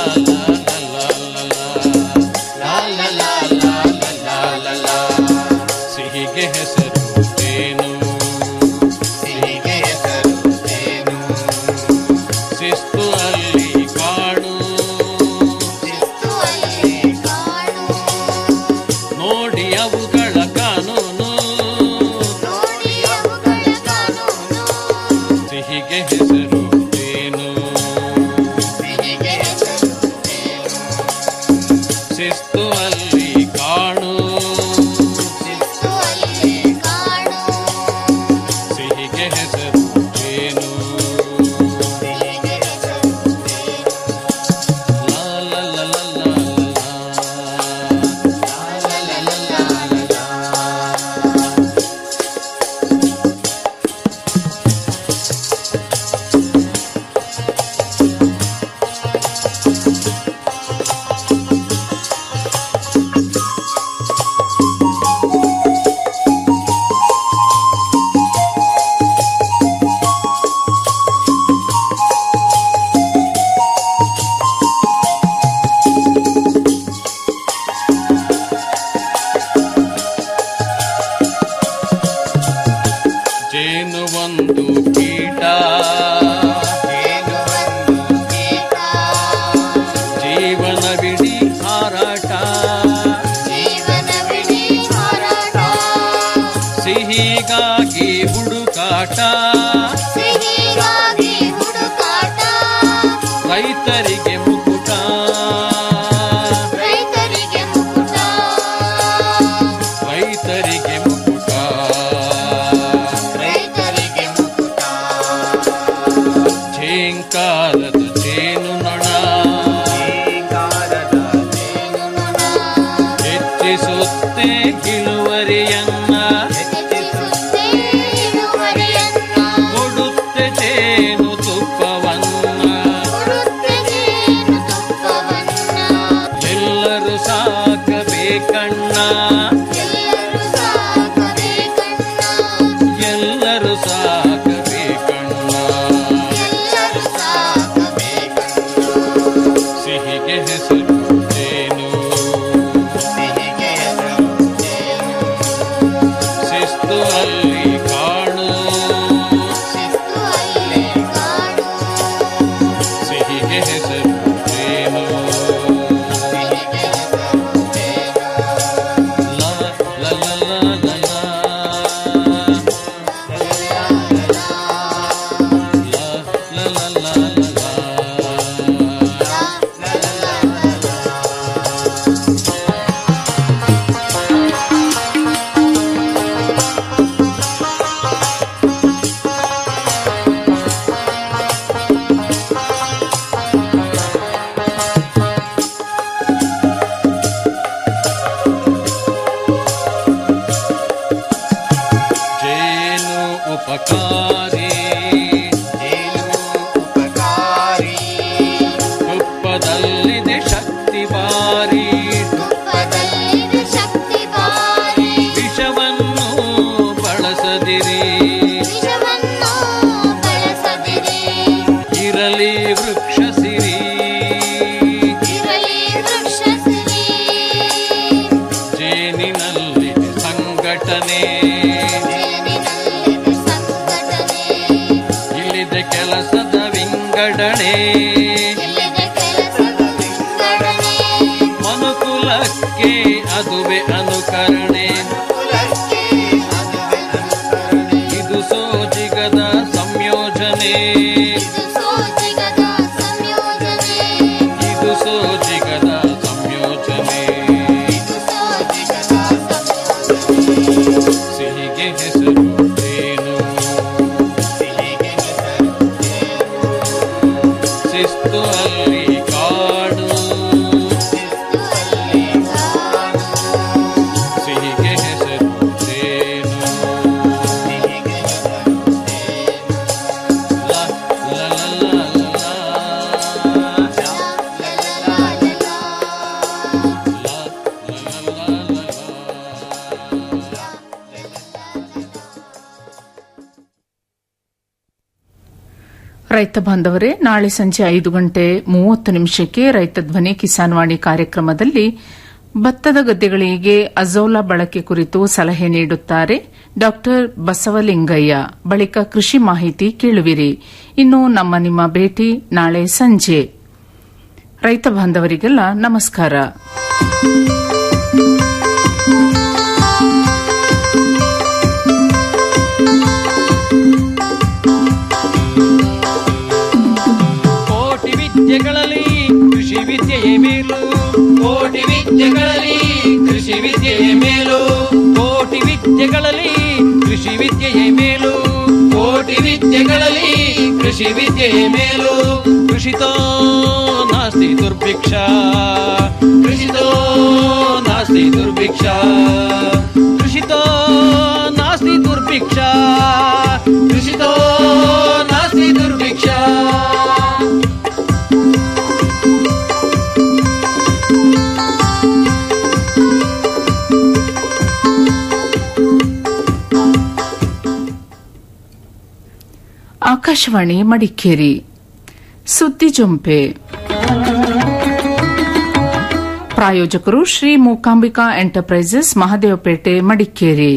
ಸಿಹಿಗೆ ಹೆಸರು ಏನು ಸಿಹಿಗೆ ಹೆಸರು ಏನು ಶಿಸ್ತು ಅಲ್ಲಿ ಕಾಣು ಶಿಸ್ತು ಅಲ್ಲಿ ಕಾಣು ನೋಡಿ ಅವುಗಳ ಕಾನೂನು ನೋಡಿ ಅವುಗಳ ಕಾನೂನು ಸಿಹಿಗೆ ಹೆಸರು ಏನು ಸಿಹಿಗೆ ಹೆಸರು ಏನು ಶಿಸ್ತು ಅಲ್ಲಿ ಕಾಣು ಶಿಸ್ತು ಅಲ್ಲಿ ಕಾಣು ಸಿಹಿಗೆ ಹೆಸರು ಏನು ಸಿಹಿಗೆ ಹೆಸರು ಲಾ ಲಾ ಲಾ ಲಾ ಜೇನು ಒಂದು ಕೀಟ ಜೀವನವಿಡೀ ಹಾರಾಟ ಸಿಹಿಗಾಗಿ ಹುಡುಕಾಟ ರೈತರಿಗೆ ಮುಕುಟ ರೈತರಿಗೆ ಮುಕುಟ ಝೇಂಕಾರದ ಜೇನು ನೊಣ ಹೆಚ್ಚಿಸುತ್ತೆ ಇಳುವರಿಯನ್ನ ಕೊಡುತ್ತೆ ಜೇನು ತುಪ್ಪವನ್ನ ಎಲ್ಲರೂ ಸಾಕಬೇಕಣ್ಣ ಎಲ್ಲರೂ ಸಾಕಬೇಕಣ್ಣ ಸಿಹಿಗೆ ಹೆಸರು ಜೇನು ಶಿಸ್ತು ಅಲ್ಲಿ ಕಾಣು ಸಿಹಿಗೆ ಹೆಸರು ಜೇನು ಲ ಲ ಲ ಲ ಲ ಲ ಲ ಲ ಲ ಜೇನು ಉಪಕಾರಿ ಉಪಕಾರಿ ತುಪ್ಪದಲ್ಲಿದೆ ಶಕ್ತಿ ಬಾರಿ ವಿಷವನ್ನು ಬಳಸದಿರಿ ಇರಲಿ ವೃಕ್ಷ ಸಿರಿ ಜೇನಿನಲ್ಲಿ ಸಂಘಟನೆ ಇಲ್ಲಿದೆ ಕೆಲಸದ ವಿಂಗಡಣೆ ಮನುಕುಲಕ್ಕೆ ಅದುವೆ ಅನುಕರಣೆ ಇದು ಸೋಜಿಗದ ಸಂಯೋಜನೆ ಇದು ಸೋಜಿಗದ ಸಂಯೋಜನೆ ಸಿಹಿಗೆ ಹೆಸರು ಏನು ಶಿಸ್ತು ಅಲ್ಲಿ ಕಾಡು ಸಿಹಿಗೆ ಹೆಸರು ಜೇನು ಲ ಲ ಲ ಲ ಲ ರೈತ ಬಾಂಧವರೇ ನಾಳೆ ಸಂಜೆ ಐದು ಗಂಟೆ ಮೂವತ್ತು ನಿಮಿಷಕ್ಕೆ ರೈತ ಧ್ವನಿ ಕಿಸಾನ್ ವಾಣಿ ಕಾರ್ಯಕ್ರಮದಲ್ಲಿ ಭತ್ತದ ಗದ್ದೆಗಳಿಗೆ ಅಜೋಲಾ ಬಳಕೆ ಕುರಿತು ಸಲಹೆ ನೀಡುತ್ತಾರೆ ಡಾ ಬಸವಲಿಂಗಯ್ಯ ಬಳಿಕ ಕೃಷಿ ಮಾಹಿತಿ ಕೇಳುವಿರಿ ಇನ್ನು ನಮ್ಮ ನಿಮ್ಮ ಭೇಟಿ ನಾಳೆ ಸಂಜೆ ರೈತ ಬಾಂಧವರಿಗೆಲ್ಲ ನಮಸ್ಕಾರ ಕೋಟಿ ವಿದ್ಯೆಗಳಲ್ಲಿ ಕೃಷಿ ವಿದ್ಯೆಯೇ ಮೇಲು ಕೋಟಿ ವಿದ್ಯೆಗಳಲ್ಲಿ ಕೃಷಿ ವಿದ್ಯೆಯೇ ಮೇಲು ಕೋಟಿ ವಿದ್ಯೆಗಳಲ್ಲಿ ಕೃಷಿ ವಿದ್ಯೆಯೇ ಮೇಲು ಕೋಟಿ ವಿದ್ಯೆಗಳಲ್ಲಿ ಕೃಷಿ ವಿದ್ಯೆಯೇ ಮೇಲು ಕೃಷಿತೋ ನಾಸ್ತಿ ದುರ್ಭಿಕ್ಷ ಕೃಷಿತೋ ನಾಸ್ತಿ ದುರ್ಭಿಕ್ಷ ಕೃಷಿತೋ ನಾಸ್ತಿ ದುರ್ಭಿಕ್ಷ ಕೃಷಿತೋ ನಾಸ್ತಿ ದುರ್ಭಿಕ್ಷ ಆಕಾಶವಾಣಿ ಮಡಿಕೇರಿ ಸುದ್ದಿ ಜೊಂಪೆ ಪ್ರಾಯೋಜಕರು ಶ್ರೀ ಮೂಕಾಂಬಿಕಾ ಎಂಟರ್ಪ್ರೈಸಸ್ ಮಹದೇವಪೇಟೆ ಮಡಿಕೇರಿ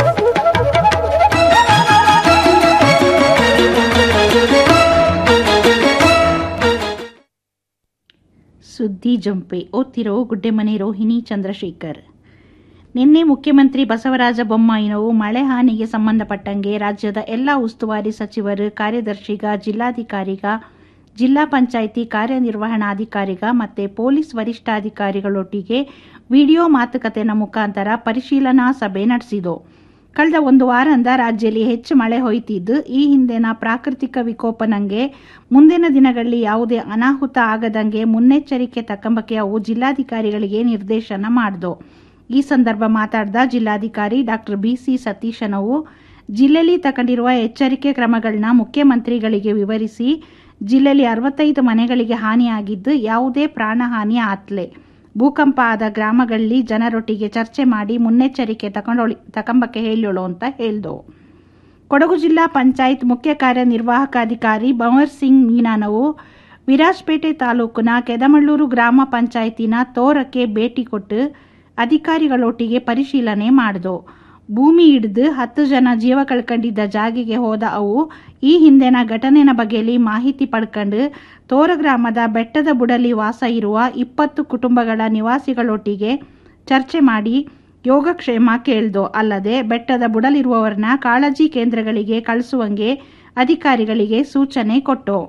ಸುದ್ದಿ ಜಂಪೆ ಓದ್ತಿರೋ ಗುಡ್ಡೆಮನೆ ರೋಹಿಣಿ ಚಂದ್ರಶೇಖರ್ ನಿನ್ನೆ ಮುಖ್ಯಮಂತ್ರಿ ಬಸವರಾಜ ಬೊಮ್ಮಾಯಿನವು ಮಳೆ ಹಾನಿಗೆ ಸಂಬಂಧಪಟ್ಟಂಗೆ ರಾಜ್ಯದ ಎಲ್ಲ ಉಸ್ತುವಾರಿ ಸಚಿವರು ಕಾರ್ಯದರ್ಶಿಗ ಜಿಲ್ಲಾಧಿಕಾರಿಗ ಜಿಲ್ಲಾ ಪಂಚಾಯಿತಿ ಕಾರ್ಯನಿರ್ವಹಣಾಧಿಕಾರಿಗ ಮತ್ತು ಪೊಲೀಸ್ ವರಿಷ್ಠಾಧಿಕಾರಿಗಳೊಟ್ಟಿಗೆ ವಿಡಿಯೋ ಮಾತುಕತೆನ ಮುಖಾಂತರ ಪರಿಶೀಲನಾ ಸಭೆ ನಡೆಸಿತು ಕಳೆದ ಒಂದು ವಾರದಿಂದ ರಾಜ್ಯದಲ್ಲಿ ಹೆಚ್ಚು ಮಳೆ ಹೊಯ್ತಿದ್ದು ಈ ಹಿಂದಿನ ಪ್ರಾಕೃತಿಕ ವಿಕೋಪನಂಗೆ ಮುಂದಿನ ದಿನಗಳಲ್ಲಿ ಯಾವುದೇ ಅನಾಹುತ ಆಗದಂಗೆ ಮುನ್ನೆಚ್ಚರಿಕೆ ತಕ್ಕಂಬಕ್ಕೆ ಅವು ಜಿಲ್ಲಾಧಿಕಾರಿಗಳಿಗೆ ನಿರ್ದೇಶನ ಮಾಡಿದು ಈ ಸಂದರ್ಭ ಮಾತಾಡಿದ ಜಿಲ್ಲಾಧಿಕಾರಿ ಡಾಕ್ಟರ್ ಬಿಸಿ ಸತೀಶನವು ಜಿಲ್ಲೆಯಲ್ಲಿ ತಗೊಂಡಿರುವ ಎಚ್ಚರಿಕೆ ಕ್ರಮಗಳನ್ನ ಮುಖ್ಯಮಂತ್ರಿಗಳಿಗೆ ವಿವರಿಸಿ ಜಿಲ್ಲೆಯಲ್ಲಿ ಅರವತ್ತೈದು ಮನೆಗಳಿಗೆ ಹಾನಿಯಾಗಿದ್ದು ಯಾವುದೇ ಪ್ರಾಣಹಾನಿ ಆತ್ಲೆ ಭೂಕಂಪ ಆದ ಗ್ರಾಮಗಳಲ್ಲಿ ಜನರೊಟ್ಟಿಗೆ ಚರ್ಚೆ ಮಾಡಿ ಮುನ್ನೆಚ್ಚರಿಕೆ ತಕೊಂಡೊಳಿ ತಕಂಬಕ್ಕೆ ಹೇಳೋಳು ಅಂತ ಹೇಳ್ದು ಕೊಡಗು ಜಿಲ್ಲಾ ಪಂಚಾಯತ್ ಮುಖ್ಯ ಕಾರ್ಯನಿರ್ವಾಹಕ ಅಧಿಕಾರಿ ಭಂವರ್ ಸಿಂಗ್ ಮೀನಾನವು ವಿರಾಜಪೇಟೆ ತಾಲೂಕಿನ ಕೆದಮಳ್ಳೂರು ಗ್ರಾಮ ಪಂಚಾಯತಿನ ತೋರಕ್ಕೆ ಭೇಟಿ ಕೊಟ್ಟು ಅಧಿಕಾರಿಗಳೊಟ್ಟಿಗೆ ಪರಿಶೀಲನೆ ಮಾಡಿದೋ ಭೂಮಿ ಹಿಡಿದು ಹತ್ತು ಜನ ಜೀವ ಕಳ್ಕೊಂಡಿದ್ದ ಜಾಗಿಗೆ ಹೋದ ಅವು ಈ ಹಿಂದಿನ ಘಟನೆನ ಬಗ್ಗೆಯಲ್ಲಿ ಮಾಹಿತಿ ಪಡ್ಕೊಂಡು ತೋರ ಗ್ರಾಮದ ಬೆಟ್ಟದ ಬುಡಲಿ ವಾಸ ಇರುವ ಇಪ್ಪತ್ತು ಕುಟುಂಬಗಳ ನಿವಾಸಿಗಳೊಟ್ಟಿಗೆ ಚರ್ಚೆ ಮಾಡಿ ಯೋಗಕ್ಷೇಮ ಕೇಳ್ದೋ ಅಲ್ಲದೆ ಬೆಟ್ಟದ ಬುಡಲಿರುವವರನ್ನ ಕಾಳಜಿ ಕೇಂದ್ರಗಳಿಗೆ ಕಳಿಸುವಂಗೆ ಅಧಿಕಾರಿಗಳಿಗೆ ಸೂಚನೆ ಕೊಟ್ಟೋ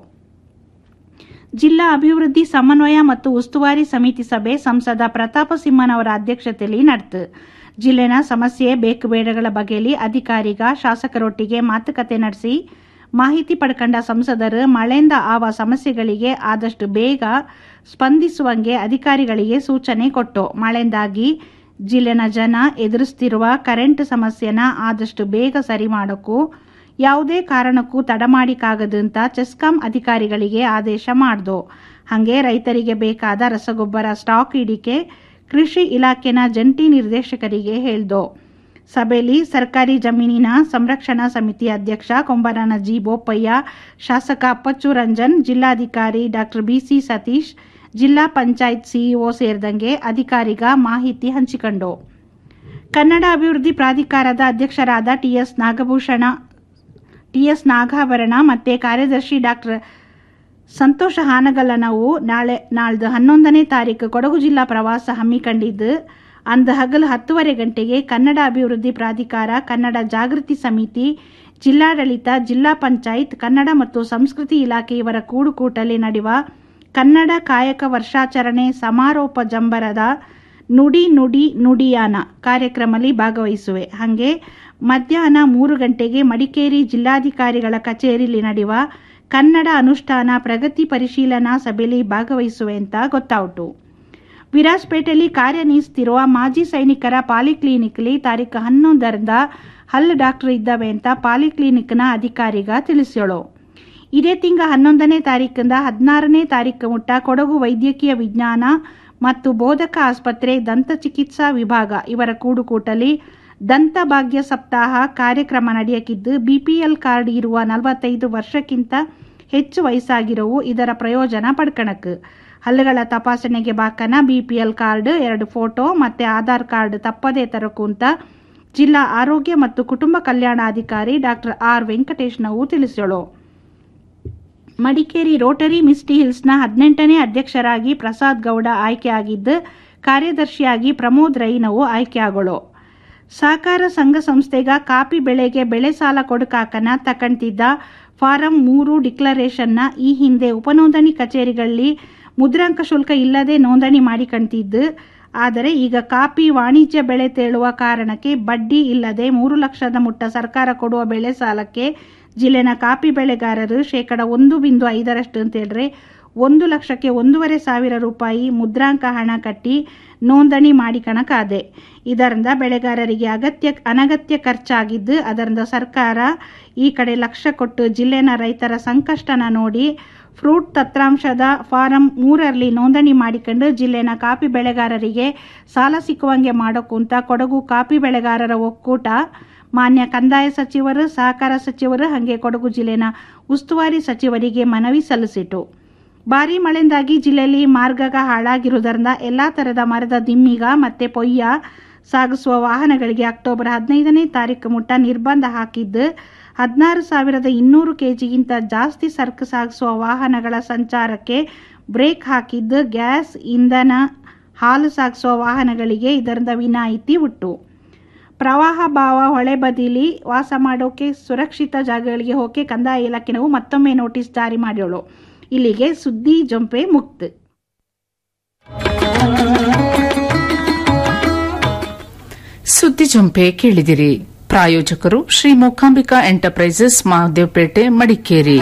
ಜಿಲ್ಲಾ ಅಭಿವೃದ್ಧಿ ಸಮನ್ವಯ ಮತ್ತು ಉಸ್ತುವಾರಿ ಸಮಿತಿ ಸಭೆ ಸಂಸದ ಪ್ರತಾಪ ಸಿಂಹನವರ ಅಧ್ಯಕ್ಷತೆಯಲ್ಲಿ ನಡೆತು ಜಿಲ್ಲೆನ ಸಮಸ್ಯೆ ಬೇಕುಬೇಡಗಳ ಬಗ್ಗೆಯಲ್ಲಿ ಅಧಿಕಾರಿಗ ಶಾಸಕರೊಟ್ಟಿಗೆ ಮಾತುಕತೆ ನಡೆಸಿ ಮಾಹಿತಿ ಪಡ್ಕೊಂಡ ಸಂಸದರು ಮಳೆಯಿಂದ ಆವ ಸಮಸ್ಯೆಗಳಿಗೆ ಆದಷ್ಟು ಬೇಗ ಸ್ಪಂದಿಸುವಂಗೆ ಅಧಿಕಾರಿಗಳಿಗೆ ಸೂಚನೆ ಕೊಟ್ಟು ಮಳೆಯಿಂದಾಗಿ ಜಿಲ್ಲೆನ ಜನ ಎದುರಿಸ್ತಿರುವ ಕರೆಂಟ್ ಸಮಸ್ಯೆನ ಆದಷ್ಟು ಬೇಗ ಸರಿ ಮಾಡೋಕ್ಕೂ ಯಾವುದೇ ಕಾರಣಕ್ಕೂ ತಡಮಾಡಿಕಾಗದು ಅಂತ ಚೆಸ್ಕಾಂ ಅಧಿಕಾರಿಗಳಿಗೆ ಆದೇಶ ಮಾಡ್ದು ಹಾಗೆ ರೈತರಿಗೆ ಬೇಕಾದ ರಸಗೊಬ್ಬರ ಸ್ಟಾಕ್ ಇಡಿಕೆ ಕೃಷಿ ಇಲಾಖೆನ ಜಂಟಿ ನಿರ್ದೇಶಕರಿಗೆ ಹೇಳ್ದೋ ಸಭೆಯಲ್ಲಿ ಸರ್ಕಾರಿ ಜಮೀನಿನ ಸಂರಕ್ಷಣಾ ಸಮಿತಿ ಅಧ್ಯಕ್ಷ ಕೊಂಬರನ ಜಿ ಬೋಪಯ್ಯ ಶಾಸಕ ಅಪ್ಪಚ್ಚು ರಂಜನ್ ಜಿಲ್ಲಾಧಿಕಾರಿ ಡಾಕ್ಟರ್ ಬಿಸಿ ಸತೀಶ್ ಜಿಲ್ಲಾ ಪಂಚಾಯತ್ ಸಿಇಒ ಸೇರಿದಂಗೆ ಅಧಿಕಾರಿಗ ಮಾಹಿತಿ ಹಂಚಿಕೊಂಡು ಕನ್ನಡ ಅಭಿವೃದ್ಧಿ ಪ್ರಾಧಿಕಾರದ ಅಧ್ಯಕ್ಷರಾದ ಟಿಎಸ್ ನಾಗಭೂಷಣ ಟಿಎಸ್ ನಾಗಾಭರಣ ಮತ್ತೆ ಕಾರ್ಯದರ್ಶಿ ಡಾಕ್ಟರ್ ಸಂತೋಷ ಹಾನಗಲ್ಲನವು ನಾಳೆ ನಾಳ್ದು ಹನ್ನೊಂದನೇ ತಾರೀಕು ಕೊಡಗು ಜಿಲ್ಲಾ ಪ್ರವಾಸ ಹಮ್ಮಿಕೊಂಡಿದ್ದು ಅಂದ ಹಗಲು ಹತ್ತುವರೆ ಗಂಟೆಗೆ ಕನ್ನಡ ಅಭಿವೃದ್ಧಿ ಪ್ರಾಧಿಕಾರ ಕನ್ನಡ ಜಾಗೃತಿ ಸಮಿತಿ ಜಿಲ್ಲಾಡಳಿತ ಜಿಲ್ಲಾ ಪಂಚಾಯತ್ ಕನ್ನಡ ಮತ್ತು ಸಂಸ್ಕೃತಿ ಇಲಾಖೆ ಇವರ ಕೂಡುಕೂಟಲ್ಲಿ ನಡೆಯುವ ಕನ್ನಡ ಕಾಯಕ ವರ್ಷಾಚರಣೆ ಸಮಾರೋಪ ಜಂಬರದ ನುಡಿ ನುಡಿ ನುಡಿಯಾನ ಕಾರ್ಯಕ್ರಮದಲ್ಲಿ ಭಾಗವಹಿಸುವೆ ಹಾಗೆ ಮಧ್ಯಾಹ್ನ ಮೂರು ಗಂಟೆಗೆ ಮಡಿಕೇರಿ ಜಿಲ್ಲಾಧಿಕಾರಿಗಳ ಕಚೇರಿಯಲ್ಲಿ ನಡೆಯುವ ಕನ್ನಡ ಅನುಷ್ಠಾನ ಪ್ರಗತಿ ಪರಿಶೀಲನಾ ಸಭೆಯಲ್ಲಿ ಭಾಗವಹಿಸುವೆ ಅಂತ ಗೊತ್ತಾಯಿತು ವಿರಾಜಪೇಟೆಯಲ್ಲಿ ಕಾರ್ಯನಿರ್ವಹಿಸುತ್ತಿರುವ ಮಾಜಿ ಸೈನಿಕರ ಪಾಲಿಕ್ಲಿನಿಕ್ಲಿ ತಾರೀಕು ಹನ್ನೊಂದರಿಂದ ಹಲ್ಲು ಡಾಕ್ಟರ್ ಇದ್ದಾವೆ ಅಂತ ಪಾಲಿಕ್ಲಿನಿಕ್ನ ಅಧಿಕಾರಿಗ ತಿಳಿಸ್ಯೋಳು ಇದೇ ತಿಂಗಳ ಹನ್ನೊಂದನೇ ತಾರೀಕಿಂದ ಹದಿನಾರನೇ ತಾರೀಕು ಮುಟ್ಟ ಕೊಡಗು ವೈದ್ಯಕೀಯ ವಿಜ್ಞಾನ ಮತ್ತು ಬೋಧಕ ಆಸ್ಪತ್ರೆ ದಂತ ಚಿಕಿತ್ಸಾ ವಿಭಾಗ ಇವರ ಕೂಡುಕೂಟಲಿ ದಂತ ಭಾಗ್ಯ ಸಪ್ತಾಹ ಕಾರ್ಯಕ್ರಮ ನಡೆಯಕ್ಕಿದ್ದು ಬಿಪಿಎಲ್ ಕಾರ್ಡ್ ಇರುವ ನಲವತ್ತೈದು ವರ್ಷಕ್ಕಿಂತ ಹೆಚ್ಚು ವಯಸ್ಸಾಗಿರೋವು ಇದರ ಪ್ರಯೋಜನ ಪಡ್ಕಣಕ್ ಹಲ್ಲುಗಳ ತಪಾಸಣೆಗೆ ಬಾಕನ ಬಿಪಿಎಲ್ ಕಾರ್ಡ್ ಎರಡು ಫೋಟೋ ಮತ್ತೆ ಆಧಾರ್ ಕಾರ್ಡ್ ತಪ್ಪದೇ ತರಕು ಅಂತ ಜಿಲ್ಲಾ ಆರೋಗ್ಯ ಮತ್ತು ಕುಟುಂಬ ಕಲ್ಯಾಣಾಧಿಕಾರಿ ಡಾಕ್ಟರ್ ಆರ್ ವೆಂಕಟೇಶ್ನವು ತಿಳಿಸೋಳು ಮಡಿಕೇರಿ ರೋಟರಿ ಮಿಸ್ಟಿ ಹಿಲ್ಸ್ನ ಹದಿನೆಂಟನೇ ಅಧ್ಯಕ್ಷರಾಗಿ ಪ್ರಸಾದ್ ಗೌಡ ಆಯ್ಕೆಯಾಗಿದ್ದು ಕಾರ್ಯದರ್ಶಿಯಾಗಿ ಪ್ರಮೋದ್ ರೈನವು ಆಯ್ಕೆಯಾಗೋಳು ಸಹಕಾರ ಸಂಘ ಸಂಸ್ಥೆಗ ಕಾಫಿ ಬೆಳೆಗೆ ಬೆಳೆ ಸಾಲ ಕೊಡುಕಾಕನ ತಕಂತಿದ್ದ ಫಾರಂ ಮೂರು ಡಿಕ್ಲರೇಷನ್ನ ಈ ಹಿಂದೆ ಉಪನೋಂದಣಿ ಕಚೇರಿಗಳಲ್ಲಿ ಮುದ್ರಾಂಕ ಶುಲ್ಕ ಇಲ್ಲದೆ ನೋಂದಣಿ ಮಾಡಿಕೊಂತಿದ್ದು ಆದರೆ ಈಗ ಕಾಫಿ ವಾಣಿಜ್ಯ ಬೆಳೆ ತೇಳುವ ಕಾರಣಕ್ಕೆ ಬಡ್ಡಿ ಇಲ್ಲದೆ ಮೂರು ಲಕ್ಷದ ಮುಟ್ಟ ಸರ್ಕಾರ ಕೊಡುವ ಬೆಳೆ ಸಾಲಕ್ಕೆ ಜಿಲ್ಲೆನ ಕಾಫಿ ಬೆಳೆಗಾರರು ಶೇಕಡ ಒಂದು ಬಿಂದು ಐದರಷ್ಟು ಅಂತ ಹೇಳಿದ್ರೆ ಒಂದು ಲಕ್ಷಕ್ಕೆ ಒಂದೂವರೆ ಸಾವಿರ ರೂಪಾಯಿ ಮುದ್ರಾಂಕ ಹಣ ಕಟ್ಟಿ ನೋಂದಣಿ ಮಾಡಿಕಣಕಾದೆ ಇದರಿಂದ ಬೆಳೆಗಾರರಿಗೆ ಅಗತ್ಯ ಅನಗತ್ಯ ಖರ್ಚಾಗಿದ್ದು ಅದರಿಂದ ಸರ್ಕಾರ ಈ ಕಡೆ ಲಕ್ಷ ಕೊಟ್ಟು ಜಿಲ್ಲೆನ ರೈತರ ಸಂಕಷ್ಟನ ನೋಡಿ ಫ್ರೂಟ್ ತತ್ರಾಂಶದ ಫಾರಂ ಮೂರರಲ್ಲಿ ನೋಂದಣಿ ಮಾಡಿಕೊಂಡು ಜಿಲ್ಲೆನ ಕಾಫಿ ಬೆಳೆಗಾರರಿಗೆ ಸಾಲ ಸಿಕ್ಕುವಂಗೆ ಮಾಡೋಕ್ಕಂತ ಕೊಡಗು ಕಾಫಿ ಬೆಳೆಗಾರರ ಒಕ್ಕೂಟ ಮಾನ್ಯ ಕಂದಾಯ ಸಚಿವರು ಸಹಕಾರ ಸಚಿವರು ಹಾಗೆ ಕೊಡಗು ಜಿಲ್ಲೆನ ಉಸ್ತುವಾರಿ ಸಚಿವರಿಗೆ ಮನವಿ ಸಲ್ಲಿಸಿತು ಭಾರೀ ಮಳೆಯಿಂದಾಗಿ ಜಿಲ್ಲೆಯಲ್ಲಿ ಮಾರ್ಗಗ ಹಾಳಾಗಿರುವುದರಿಂದ ಎಲ್ಲಾ ತರದ ಮರದ ದಿಮ್ಮಿಗ ಮತ್ತೆ ಪೊಯ್ಯ ಸಾಗಿಸುವ ವಾಹನಗಳಿಗೆ ಅಕ್ಟೋಬರ್ ಹದಿನೈದನೇ ತಾರೀಕು ಮುಟ್ಟ ನಿರ್ಬಂಧ ಹಾಕಿದ್ದು ಹದಿನಾರು ಸಾವಿರದ ಇನ್ನೂರು ಕೆಜಿಗಿಂತ ಜಾಸ್ತಿ ಸರಕು ಸಾಗಿಸುವ ವಾಹನಗಳ ಸಂಚಾರಕ್ಕೆ ಬ್ರೇಕ್ ಹಾಕಿದ್ದು ಗ್ಯಾಸ್ ಇಂಧನ ಹಾಲು ಸಾಗಿಸುವ ವಾಹನಗಳಿಗೆ ಇದರಿಂದ ವಿನಾಯಿತಿ ಉಂಟು ಪ್ರವಾಹ ಭಾವ ಹೊಳೆ ಬದಿಲಿ ವಾಸ ಮಾಡೋಕೆ ಸುರಕ್ಷಿತ ಜಾಗಗಳಿಗೆ ಹೋಗಿ ಕಂದಾಯ ಇಲಾಖೆನವು ಮತ್ತೊಮ್ಮೆ ನೋಟಿಸ್ ಜಾರಿ ಮಾಡೋಳು ಇಲ್ಲಿಗೆ ಸುದ್ದಿ ಜೊಂಪೆ ಮುಕ್ತ ಸುದ್ದಿ ಜೊಂಪೆ ಕೇಳಿದಿರಿ ಪ್ರಾಯೋಜಕರು ಶ್ರೀ ಮೂಕಾಂಬಿಕಾ ಎಂಟರ್ಪ್ರೈಸಸ್ ಮಹದೇವಪೇಟೆ ಮಡಿಕೇರಿ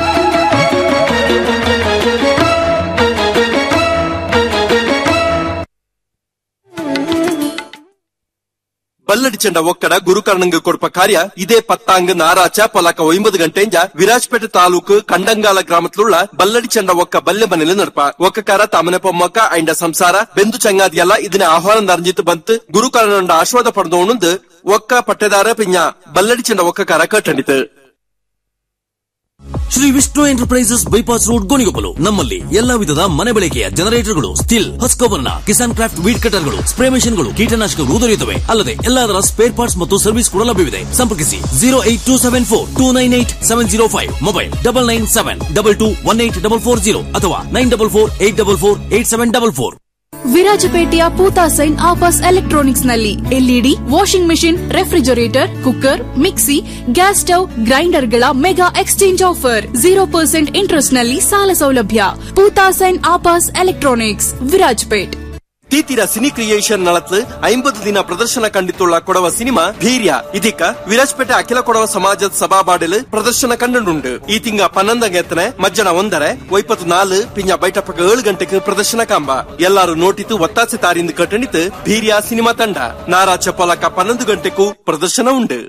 ಬಲ್ಲಡಿಚಂಡ ಒಕ್ಕಡ ಗುರುಕರ್ಣಂಗ ಕೊಡ್ಪ ಕಾರ್ಯ ಇದೇ ಪತ್ತಾಂಗ್ ನಾರಾಚ ಪೊಲಕ ಒಂಬತ್ತು ಗಂಟೆಂಜ ವಿರಾಜ್ಪೇಟೆ ತಾಲೂಕು ಕಂಡಂಗಾಲ ಗ್ರಾಮತ್ಲುಳ್ಳ ಬಲ್ಲಡಿಚಂಡ ಒಕ್ಕ ಬಲ್ಲೆ ಮನೆಲು ನಡ್ಪ ಒಕ್ಕಕಾರ ತಮನೆ ಪೊಮ್ಮಕ್ಕ ಐಂಡ ಸಂಸಾರ ಬೆಂದು ಚಂಗಾದಿಯಲ್ಲ ಇದನ್ನ ಆಹ್ವಾನ ನರಂಜಿತ್ತು ಬಂತು ಗುರುಕರ್ಣಂಡ ಆಶ್ವಾದ ಪಡೆದೋಣಂದು ಒಕ್ಕ ಪಟ್ಟೆದಾರ ಪಿಂಜ ಬಲ್ಲಡಿಚಂಡ ಒಕ್ಕಕಾರ ಕಟ್ಟಂಡಿತು Shri Vishnu enterprises bypass road Gonikoppal ನಮ್ಮಲ್ಲಿ ಎಲ್ಲಾ ವಿಧದ ಮನೆ ಬಳಕೆಯ ಜನರೇಟರ್ಗಳು ಸ್ಟಿಲ್ ಹಸ್ಕೋಬರ್ನ ಕಿಸಾನ್ ಕ್ರಾಫ್ಟ್ ವೀಡ್ ಕಟರ್ಗಳು ಸ್ಪ್ರೇ ಮೆಷಿನ್ಗಳು ಕೀಟನಾಶಕಗಳು ದೊರೆಯುತ್ತವೆ ಅಲ್ಲದೆ ಎಲ್ಲದರ ಸ್ಪೇರ್ ಪಾರ್ಟ್ಸ್ ಮತ್ತು ಸರ್ವಿಸ್ ಕೂಡ ಲಭ್ಯವಿದೆ ಸಂಪರ್ಕಿಸಿ zero eight two seven four two nine eight seven zero five mobile double nine seven double two one eight double four zero ಅಥವಾ nine double four eight double four eight seven double four ವಿರಾಜಪೇಟೆಯ ಪೂತಾ ಸೈನ್ ಆಫರ್ಸ್ ಎಲೆಕ್ಟ್ರಾನಿಕ್ಸ್ ನಲ್ಲಿ LED washing machine refrigerator cooker mixie gas stove ಗ್ರೈಂಡರ್ಗಳ mega exchange offer zero percent interest ನಲ್ಲಿ ಸಾಲ ಸೌಲಭ್ಯ ಪೂತಾ ಸೈನ್ ಆಪಾಸ್ ಎಲೆಕ್ಟ್ರಾನಿಕ್ಸ್ ವಿರಾಜಪೇಟ್ தீத்திர சினி கிரியேஷன் நடத்து ஐம்பது தின பிரதர்ಶನ ಕಂಡಿತುಳ್ಳ ಕೊಡವ ಸಿನಿಮಾ ಧೈರ್ಯ ಇದೀಕ ವಿರಾಜ್ಪೇಟೆ ಅಖಿಲ ಕೊಡವ ಸಮಾಜದ ಸಭಾಬಾಡಲು ಪ್ರದರ್ಶನ ಕಂಡುಂಡು ಈ ತಿಂಗ ಪನ್ನೊಂದಂಗ ಎತ್ತನೆ ಮಜ್ಜನ ಒಂದರೆ ಒಯ್ಪತ್ತು ನಾಲು ಪಿಂಜ ಬೈಟಪ್ಪಗ ಏಳು ಗಂಟೆಗೆ ಪ್ರದರ್ಶನ ಕಾಂಬ ಎಲ್ಲಾರು ನೋಟಿತು ಒತ್ತಾಸೆ ತಾರಿಂದ ಕಟ್ಟಣಿತು ಧೈರ್ಯ ಸಿನಿಮಾ ತಂಡ ನಾರಾ ಚಪ್ಪಲಕ ಪನ್ನೊಂದು ಗಂಟೆಗೂ ಪ್ರದರ್ಶನ ಉಂಡು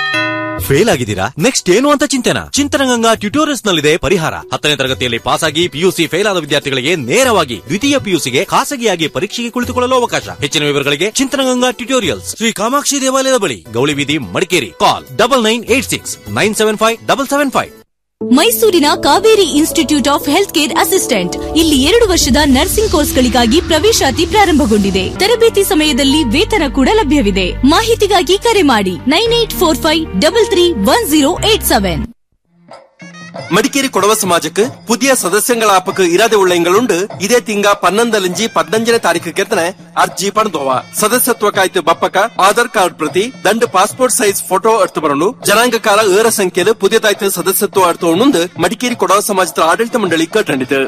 ಫೇಲ್ ಆಗಿದ್ದೀರಾ ನೆಕ್ಸ್ಟ್ ಏನು ಅಂತ ಚಿಂತನ ಚಿಂತನಗಂಗಾ ಟ್ಯೂಟೋರಿಯಲ್ಸ್ ನಲ್ಲಿದೆ ಪರಿಹಾರ ಹತ್ತನೇ ತರಗತಿಯಲ್ಲಿ ಪಾಸ್ ಆಗಿ ಪಿಯುಸಿ ಫೇಲ್ ಆದ ವಿದ್ಯಾರ್ಥಿಗಳಿಗೆ ನೇರವಾಗಿ ದ್ವಿತೀಯ ಪಿಯುಸಿಗೆ ಖಾಸಗಿಯಾಗಿ ಪರೀಕ್ಷೆಗೆ ಕುಳಿತುಕೊಳ್ಳಲು ಅವಕಾಶ ಹೆಚ್ಚಿನ ವಿವರಗಳಿಗೆ ಚಿಂತನಗಂಗಾ ಟ್ಯೂಟೋರಿಯಲ್ಸ್ ಶ್ರೀ ಕಾಮಾಕ್ಷಿ ದೇವಾಲಯದ ಬಳಿ ಗೌಳಿ ಬೀದಿ Madikeri call double nine eight six nine seven five double seven five ಮೈಸೂರಿನ Kaveri institute of health care assistant ಇಲ್ಲಿ ಎರಡು ವರ್ಷದ ನರ್ಸಿಂಗ್ ಕೋರ್ಸ್ಗಳಿಗಾಗಿ ಪ್ರವೇಶಾತಿ ಪ್ರಾರಂಭಗೊಂಡಿದೆ ತರಬೇತಿ ಸಮಯದಲ್ಲಿ ವೇತನ ಕೂಡ ಲಭ್ಯವಿದೆ ಮಾಹಿತಿಗಾಗಿ ಕರೆ ಮಾಡಿ nine eight four five double three one zero eight seven Madikeri Kodava சமாஜுக்கு புதிய சதஸ்யங்களாப்புக்கு இராத உள்ளங்களுண்டு இதே திங்க பன்னೊಂದಲಿಂಜಿ ಪದ್ನಂಜನೇ ತಾರೀಕು ಕೆತ್ತನೆ ಅರ್ಜಿ ಪಡೆದೋವ ಸದಸ್ಯತ್ವ ಕಾಯ್ತು ಬಪ್ಪಕ ಆಧಾರ್ ಕಾರ್ಡ್ ಪ್ರತಿ ದಂಡ ಪಾಸ್ಪೋರ್ಟ್ ಸೈಜ್ ಫೋಟೋ ಅರ್ತು ಬರಲು ಜನಾಂಗ ಕಾಲ ಏರ ಸಂಖ್ಯೆಲು ಪುದಿಯದಾಯ್ತು ಸದಸ್ಯತ್ವ ಅರ್ತು ಉಣ್ಣುಂದು ಮಡಿಕೇರಿ ಕೊಡವ ಸಮಾಜದ ಆಡಳಿತ ಮಂಡಳಿ ಕಟ್ಟಂಡಿತು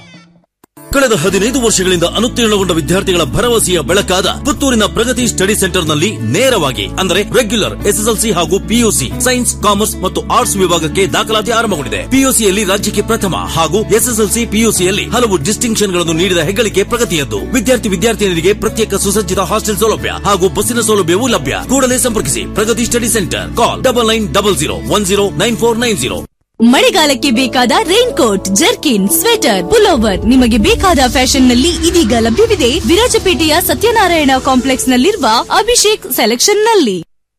ಕಳೆದ ಹದಿನೈದು ವರ್ಷಗಳಿಂದ ಅನುತ್ತೀರ್ಣಗೊಂಡ ವಿದ್ಯಾರ್ಥಿಗಳ ಭರವಸೆಯ ಬೆಳಕಾದ ಪುತ್ತೂರಿನ ಪ್ರಗತಿ ಸ್ಟಡಿ ಸೆಂಟರ್ನಲ್ಲಿ ನೇರವಾಗಿ ಅಂದರೆ ರೆಗ್ಯುಲರ್ ಎಸ್ಎಸ್ಎಲ್ಸಿ ಹಾಗೂ ಪಿಯುಸಿ ಸೈನ್ಸ್ ಕಾಮರ್ಸ್ ಮತ್ತು ಆರ್ಟ್ಸ್ ವಿಭಾಗಕ್ಕೆ ದಾಖಲಾತಿ ಆರಂಭಗೊಂಡಿದೆ ಪಿಯುಸಿಯಲ್ಲಿ ರಾಜ್ಯಕ್ಕೆ ಪ್ರಥಮ ಹಾಗೂ ಎಸ್ಎಸ್ಎಲ್ಸಿ ಪಿಯುಸಿಯಲ್ಲಿ ಹಲವು ಡಿಸ್ಟಿಂಕ್ಷನ್ಗಳನ್ನು ನೀಡಿದ ಹೆಗ್ಗಳಿಕೆ ಪ್ರಗತಿಯದ್ದು ವಿದ್ಯಾರ್ಥಿ ವಿದ್ಯಾರ್ಥಿನಿಯರಿಗೆ ಪ್ರತ್ಯೇಕ ಸುಸಜ್ಜಿತ ಹಾಸ್ಟೆಲ್ ಸೌಲಭ್ಯ ಹಾಗೂ ಬಸ್ಸಿನ ಸೌಲಭ್ಯವೂ ಲಭ್ಯ ಕೂಡಲೇ ಸಂಪರ್ಕಿಸಿ Pragati study centre call double nine double zero one zero nine four nine zero ಮಳೆಗಾಲಕ್ಕೆ ಬೇಕಾದ rain coat jerkin sweater pullover ನಿಮಗೆ ಬೇಕಾದ ಫ್ಯಾಷನ್ ನಲ್ಲಿ ಇದೀಗ ಲಭ್ಯವಿದೆ ವಿರಾಜಪೇಟೆಯ ಸತ್ಯನಾರಾಯಣ ಕಾಂಪ್ಲೆಕ್ಸ್ ನಲ್ಲಿರುವ ಅಭಿಷೇಕ್ ಸೆಲೆಕ್ಷನ್ ನಲ್ಲಿ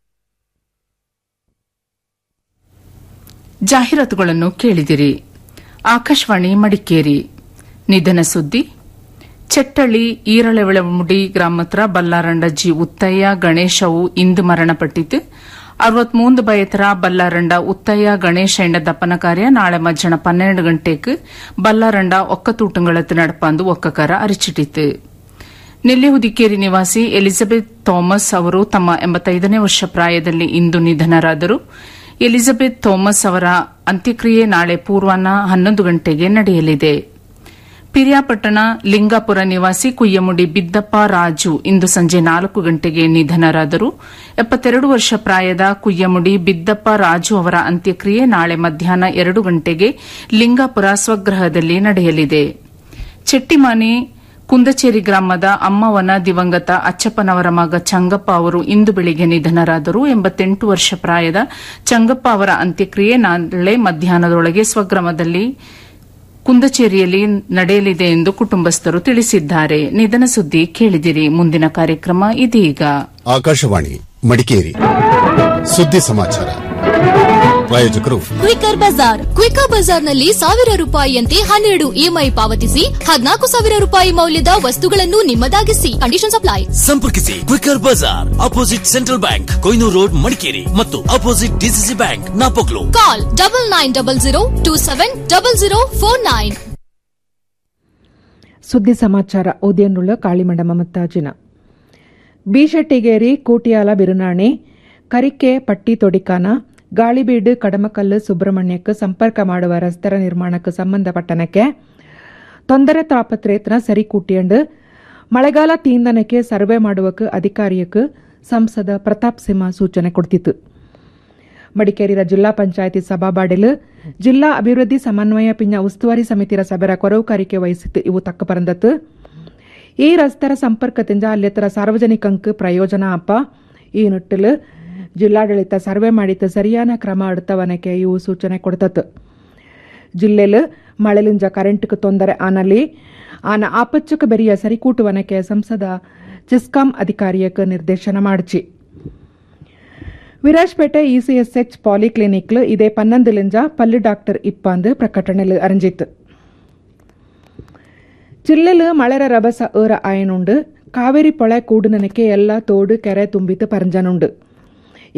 ಜಾಹೀರಾತುಗಳನ್ನು ಕೇಳಿದಿರಿ ಆಕಾಶವಾಣಿ ಮಡಿಕೇರಿ ನಿಧನ ಸುದ್ದಿ ಚೆಟ್ಟಳ್ಳಿ ಈರಳೆವಳಮುಡಿ ಗ್ರಾಮತ್ರ ಬಲ್ಲಾರಂಡ ಜಿ ಉತ್ತಯ್ಯ ಗಣೇಶವು ಇಂದು ಮರಣಪಟ್ಟಿತು ಅರವತ್ಮೂಂದು ಬಯತರ ಬಲ್ಲಾರಂಡ ಉತ್ತಯ್ಯ ಗಣೇಶ ಎಂಡ ದಪ್ಪನ ಕಾರ್ಯ ನಾಳೆ ಮಧ್ಯಾಹ್ನ ಪನ್ನೆರಡು ಗಂಟೆಗೆ ಬಲ್ಲಾರಂಡ ಒಕ್ಕತೂಟಂಗಳತ್ತು ನಡಪಂದು ಒಕ್ಕಕಾರ ಅರಿಚಿಟ್ಟಿತು ನೆಲ್ಲಿಹುದಿಕೇರಿ ನಿವಾಸಿ ಎಲಿಜಬೆತ್ ಥಾಮಸ್ ಅವರು ತಮ್ಮ ಎಂಬತ್ತೈದನೇ ವರ್ಷ ಪ್ರಾಯದಲ್ಲಿ ಇಂದು ನಿಧನರಾದರು ಎಲಿಜಬೆತ್ ಥಾಮಸ್ ಅವರ ಅಂತ್ಯಕ್ರಿಯೆ ನಾಳೆ ಪೂರ್ವಾಹ್ನ ಹನ್ನೊಂದು ಗಂಟೆಗೆ ನಡೆಯಲಿದೆ ಪಿರಿಯಾಪಟ್ಟಣ ಲಿಂಗಾಪುರ ನಿವಾಸಿ ಕುಯ್ಯಮುಡಿ ಬಿದ್ದಪ್ಪ ರಾಜು ಇಂದು ಸಂಜೆ ನಾಲ್ಕು ಗಂಟೆಗೆ ನಿಧನರಾದರು ಎಪ್ಪತ್ತೆರಡು ವರ್ಷ ಪ್ರಾಯದ ಕುಯ್ಯಮುಡಿ ಬಿದ್ದಪ್ಪ ರಾಜು ಅವರ ಅಂತ್ಯಕ್ರಿಯೆ ನಾಳೆ ಮಧ್ಯಾಹ್ನ ಎರಡು ಗಂಟೆಗೆ ಲಿಂಗಾಪುರ ಸ್ವಗ್ರಹದಲ್ಲಿ ನಡೆಯಲಿದೆ ಚೆಟ್ಟಿಮಾನಿ ಕುಂದಚೇರಿ ಗ್ರಾಮದ ಅಮ್ಮವನ ದಿವಂಗತ ಅಚ್ಚಪ್ಪನವರ ಮಗ ಚಂಗಪ್ಪ ಅವರು ಇಂದು ಬೆಳಿಗ್ಗೆ ನಿಧನರಾದರು ಎಂಬತ್ತೆಂಟು ವರ್ಷ ಪ್ರಾಯದ ಚಂಗಪ್ಪ ಅವರ ಅಂತ್ಯಕ್ರಿಯೆ ನಾಳೆ ಮಧ್ಯಾಹ್ನದೊಳಗೆ ಸ್ವಗ್ರಾಮದಲ್ಲಿ ಕುಂದಚೇರಿಯಲ್ಲಿ ನಡೆಯಲಿದೆ ಎಂದು ಕುಟುಂಬಸ್ಥರು ತಿಳಿಸಿದ್ದಾರೆ ನಿಧನ ಸುದ್ದಿ ಕೇಳಿದಿರಿ ಮುಂದಿನ ಕಾರ್ಯಕ್ರಮ ಇದೀಗ ಆಕಾಶವಾಣಿ ಮಡಿಕೇರಿ ಸುದ್ದಿ ಸಮಾಚಾರ ಪ್ರಾಯೋಜಕರು ಕ್ವಿಕರ್ ಬಜಾರ್ ಕ್ವಿಕರ್ ಬಜಾರ್ನಲ್ಲಿ ಸಾವಿರ ರೂಪಾಯಿಯಂತೆ ಹನ್ನೆರಡು ಇಎಂಐ ಪಾವತಿಸಿ ಹದಿನಾಲ್ಕು ಸಾವಿರ ರೂಪಾಯಿ ಮೌಲ್ಯದ ವಸ್ತುಗಳನ್ನು ನಿಮ್ಮದಾಗಿಸಿ ಕಂಡೀಷನ್ ಅಪ್ಲೈ ಸಂಪರ್ಕಿಸಿ Quicker bazaar opposite central bank Koinur road Madikeri ಮತ್ತು opposite DCC bank Napoklu call double nine double zero two seven double zero four nine ಸುದ್ದಿ ಸಮಾಚಾರ ಓದಿಯನ್ನುಳ್ಳ ಕಾಳಿಮಂಡ ಮಮತಾಜಿನ ಬೀಶೆಟ್ಟಿಗೇರಿ ಕೂಟಿಯಾಲ ಬಿರುನಾಣಿ ಕರಿಕೆ ಪಟ್ಟಿ ತೊಡಿಕಾನ ಗಾಳಿಬೀಡು ಕಡಮಕಲ್ಲು ಸುಬ್ರಹ್ಮಣ್ಯಕ್ಕೆ ಸಂಪರ್ಕ ಮಾಡುವ ರಸ್ತೆರ ನಿರ್ಮಾಣಕ್ಕೆ ಸಂಬಂಧಪಟ್ಟನಕ್ಕೆ ತೊಂದರೆ ತಾಪತ್ರೇತನ ಸರಿ ಕೂಟಿಯಂಡು ಮಳೆಗಾಲ ತೀಂದನಕ್ಕೆ ಸರ್ವೆ ಮಾಡುವಕ್ಕೆ ಅಧಿಕಾರಿಯಕ್ಕೆ ಸಂಸದ ಪ್ರತಾಪ್ ಸಿಂಹ ಸೂಚನೆ ಕೊಡ್ತಿತ್ತು ಮಡಿಕೇರಿಯ ಜಿಲ್ಲಾ ಪಂಚಾಯಿತಿ ಸಭಾಬಾಡಿಲು ಜಿಲ್ಲಾ ಅಭಿವೃದ್ಧಿ ಸಮನ್ವಯ ಪಿಂಜ ಉಸ್ತುವಾರಿ ಸಮಿತಿರ ಸಭೆರ ಕೊರವುಕಾರಿಕೆ ವಹಿಸಿತ್ತು ಇವು ತಕ್ಕ ಪರಂದತ್ತು ಈ ರಸ್ತೆರ ಸಂಪರ್ಕದಿಂದ ಅಲ್ಲೆತ್ತರ ಸಾರ್ವಜನಿಕಂಕ್ ಪ್ರಯೋಜನ ಅಪ್ಪ ಈ ನಿಟ್ಟಿಲು ಜಿಲ್ಲಾಡಳಿತ ಸರ್ವೆ ಮಾಡಿತ್ತು ಸರಿಯಾನ ಕ್ರಮ எடுத்தவனಕ್ಕೆ ಇವು ಸೂಚನೆ ಕೊಡ್ತತ್ತು ಜಿಲ್ಲೆಲು ಮಳೆಲಿಂಜ ಕರೆಂಟ್ಗೆ ತೊಂದರೆ ಆನಲ್ಲಿ ಆನ ಆಪಚ್ಚಕ ಬೆರಿಯ ಸರಿಕೂಟುವನಕ್ಕೆ ಸಂಸದ ಜಿಸ್ಕಾಂ ಅಧಿಕಾರಿಯಕ್ಕೆ ನಿರ್ದೇಶನ ಮಾಡಿಚಿ விராஜ்பேட்டை இசிஎஸ்எச் பாலிகிளினிக்ல இதே பன்னெண்டு லிஞ்சா பல்லு டாக்டர் இப்பாந்து பிரಕಟಣೆಲು ಅರಂಜಿತ್ತು ಜಿಲ್ಲೆಲು ಮಳೆರ ರಭಸ ಏರ ಆಯನುಂಡು ಕಾವೇರಿ ಪೊಳೆ ಕೂಡುನನಕ್ಕೆ ಎಲ್ಲ ತೋಡು ಕೆರೆ ತುಂಬಿತು ಪರಂಜನುಂಡು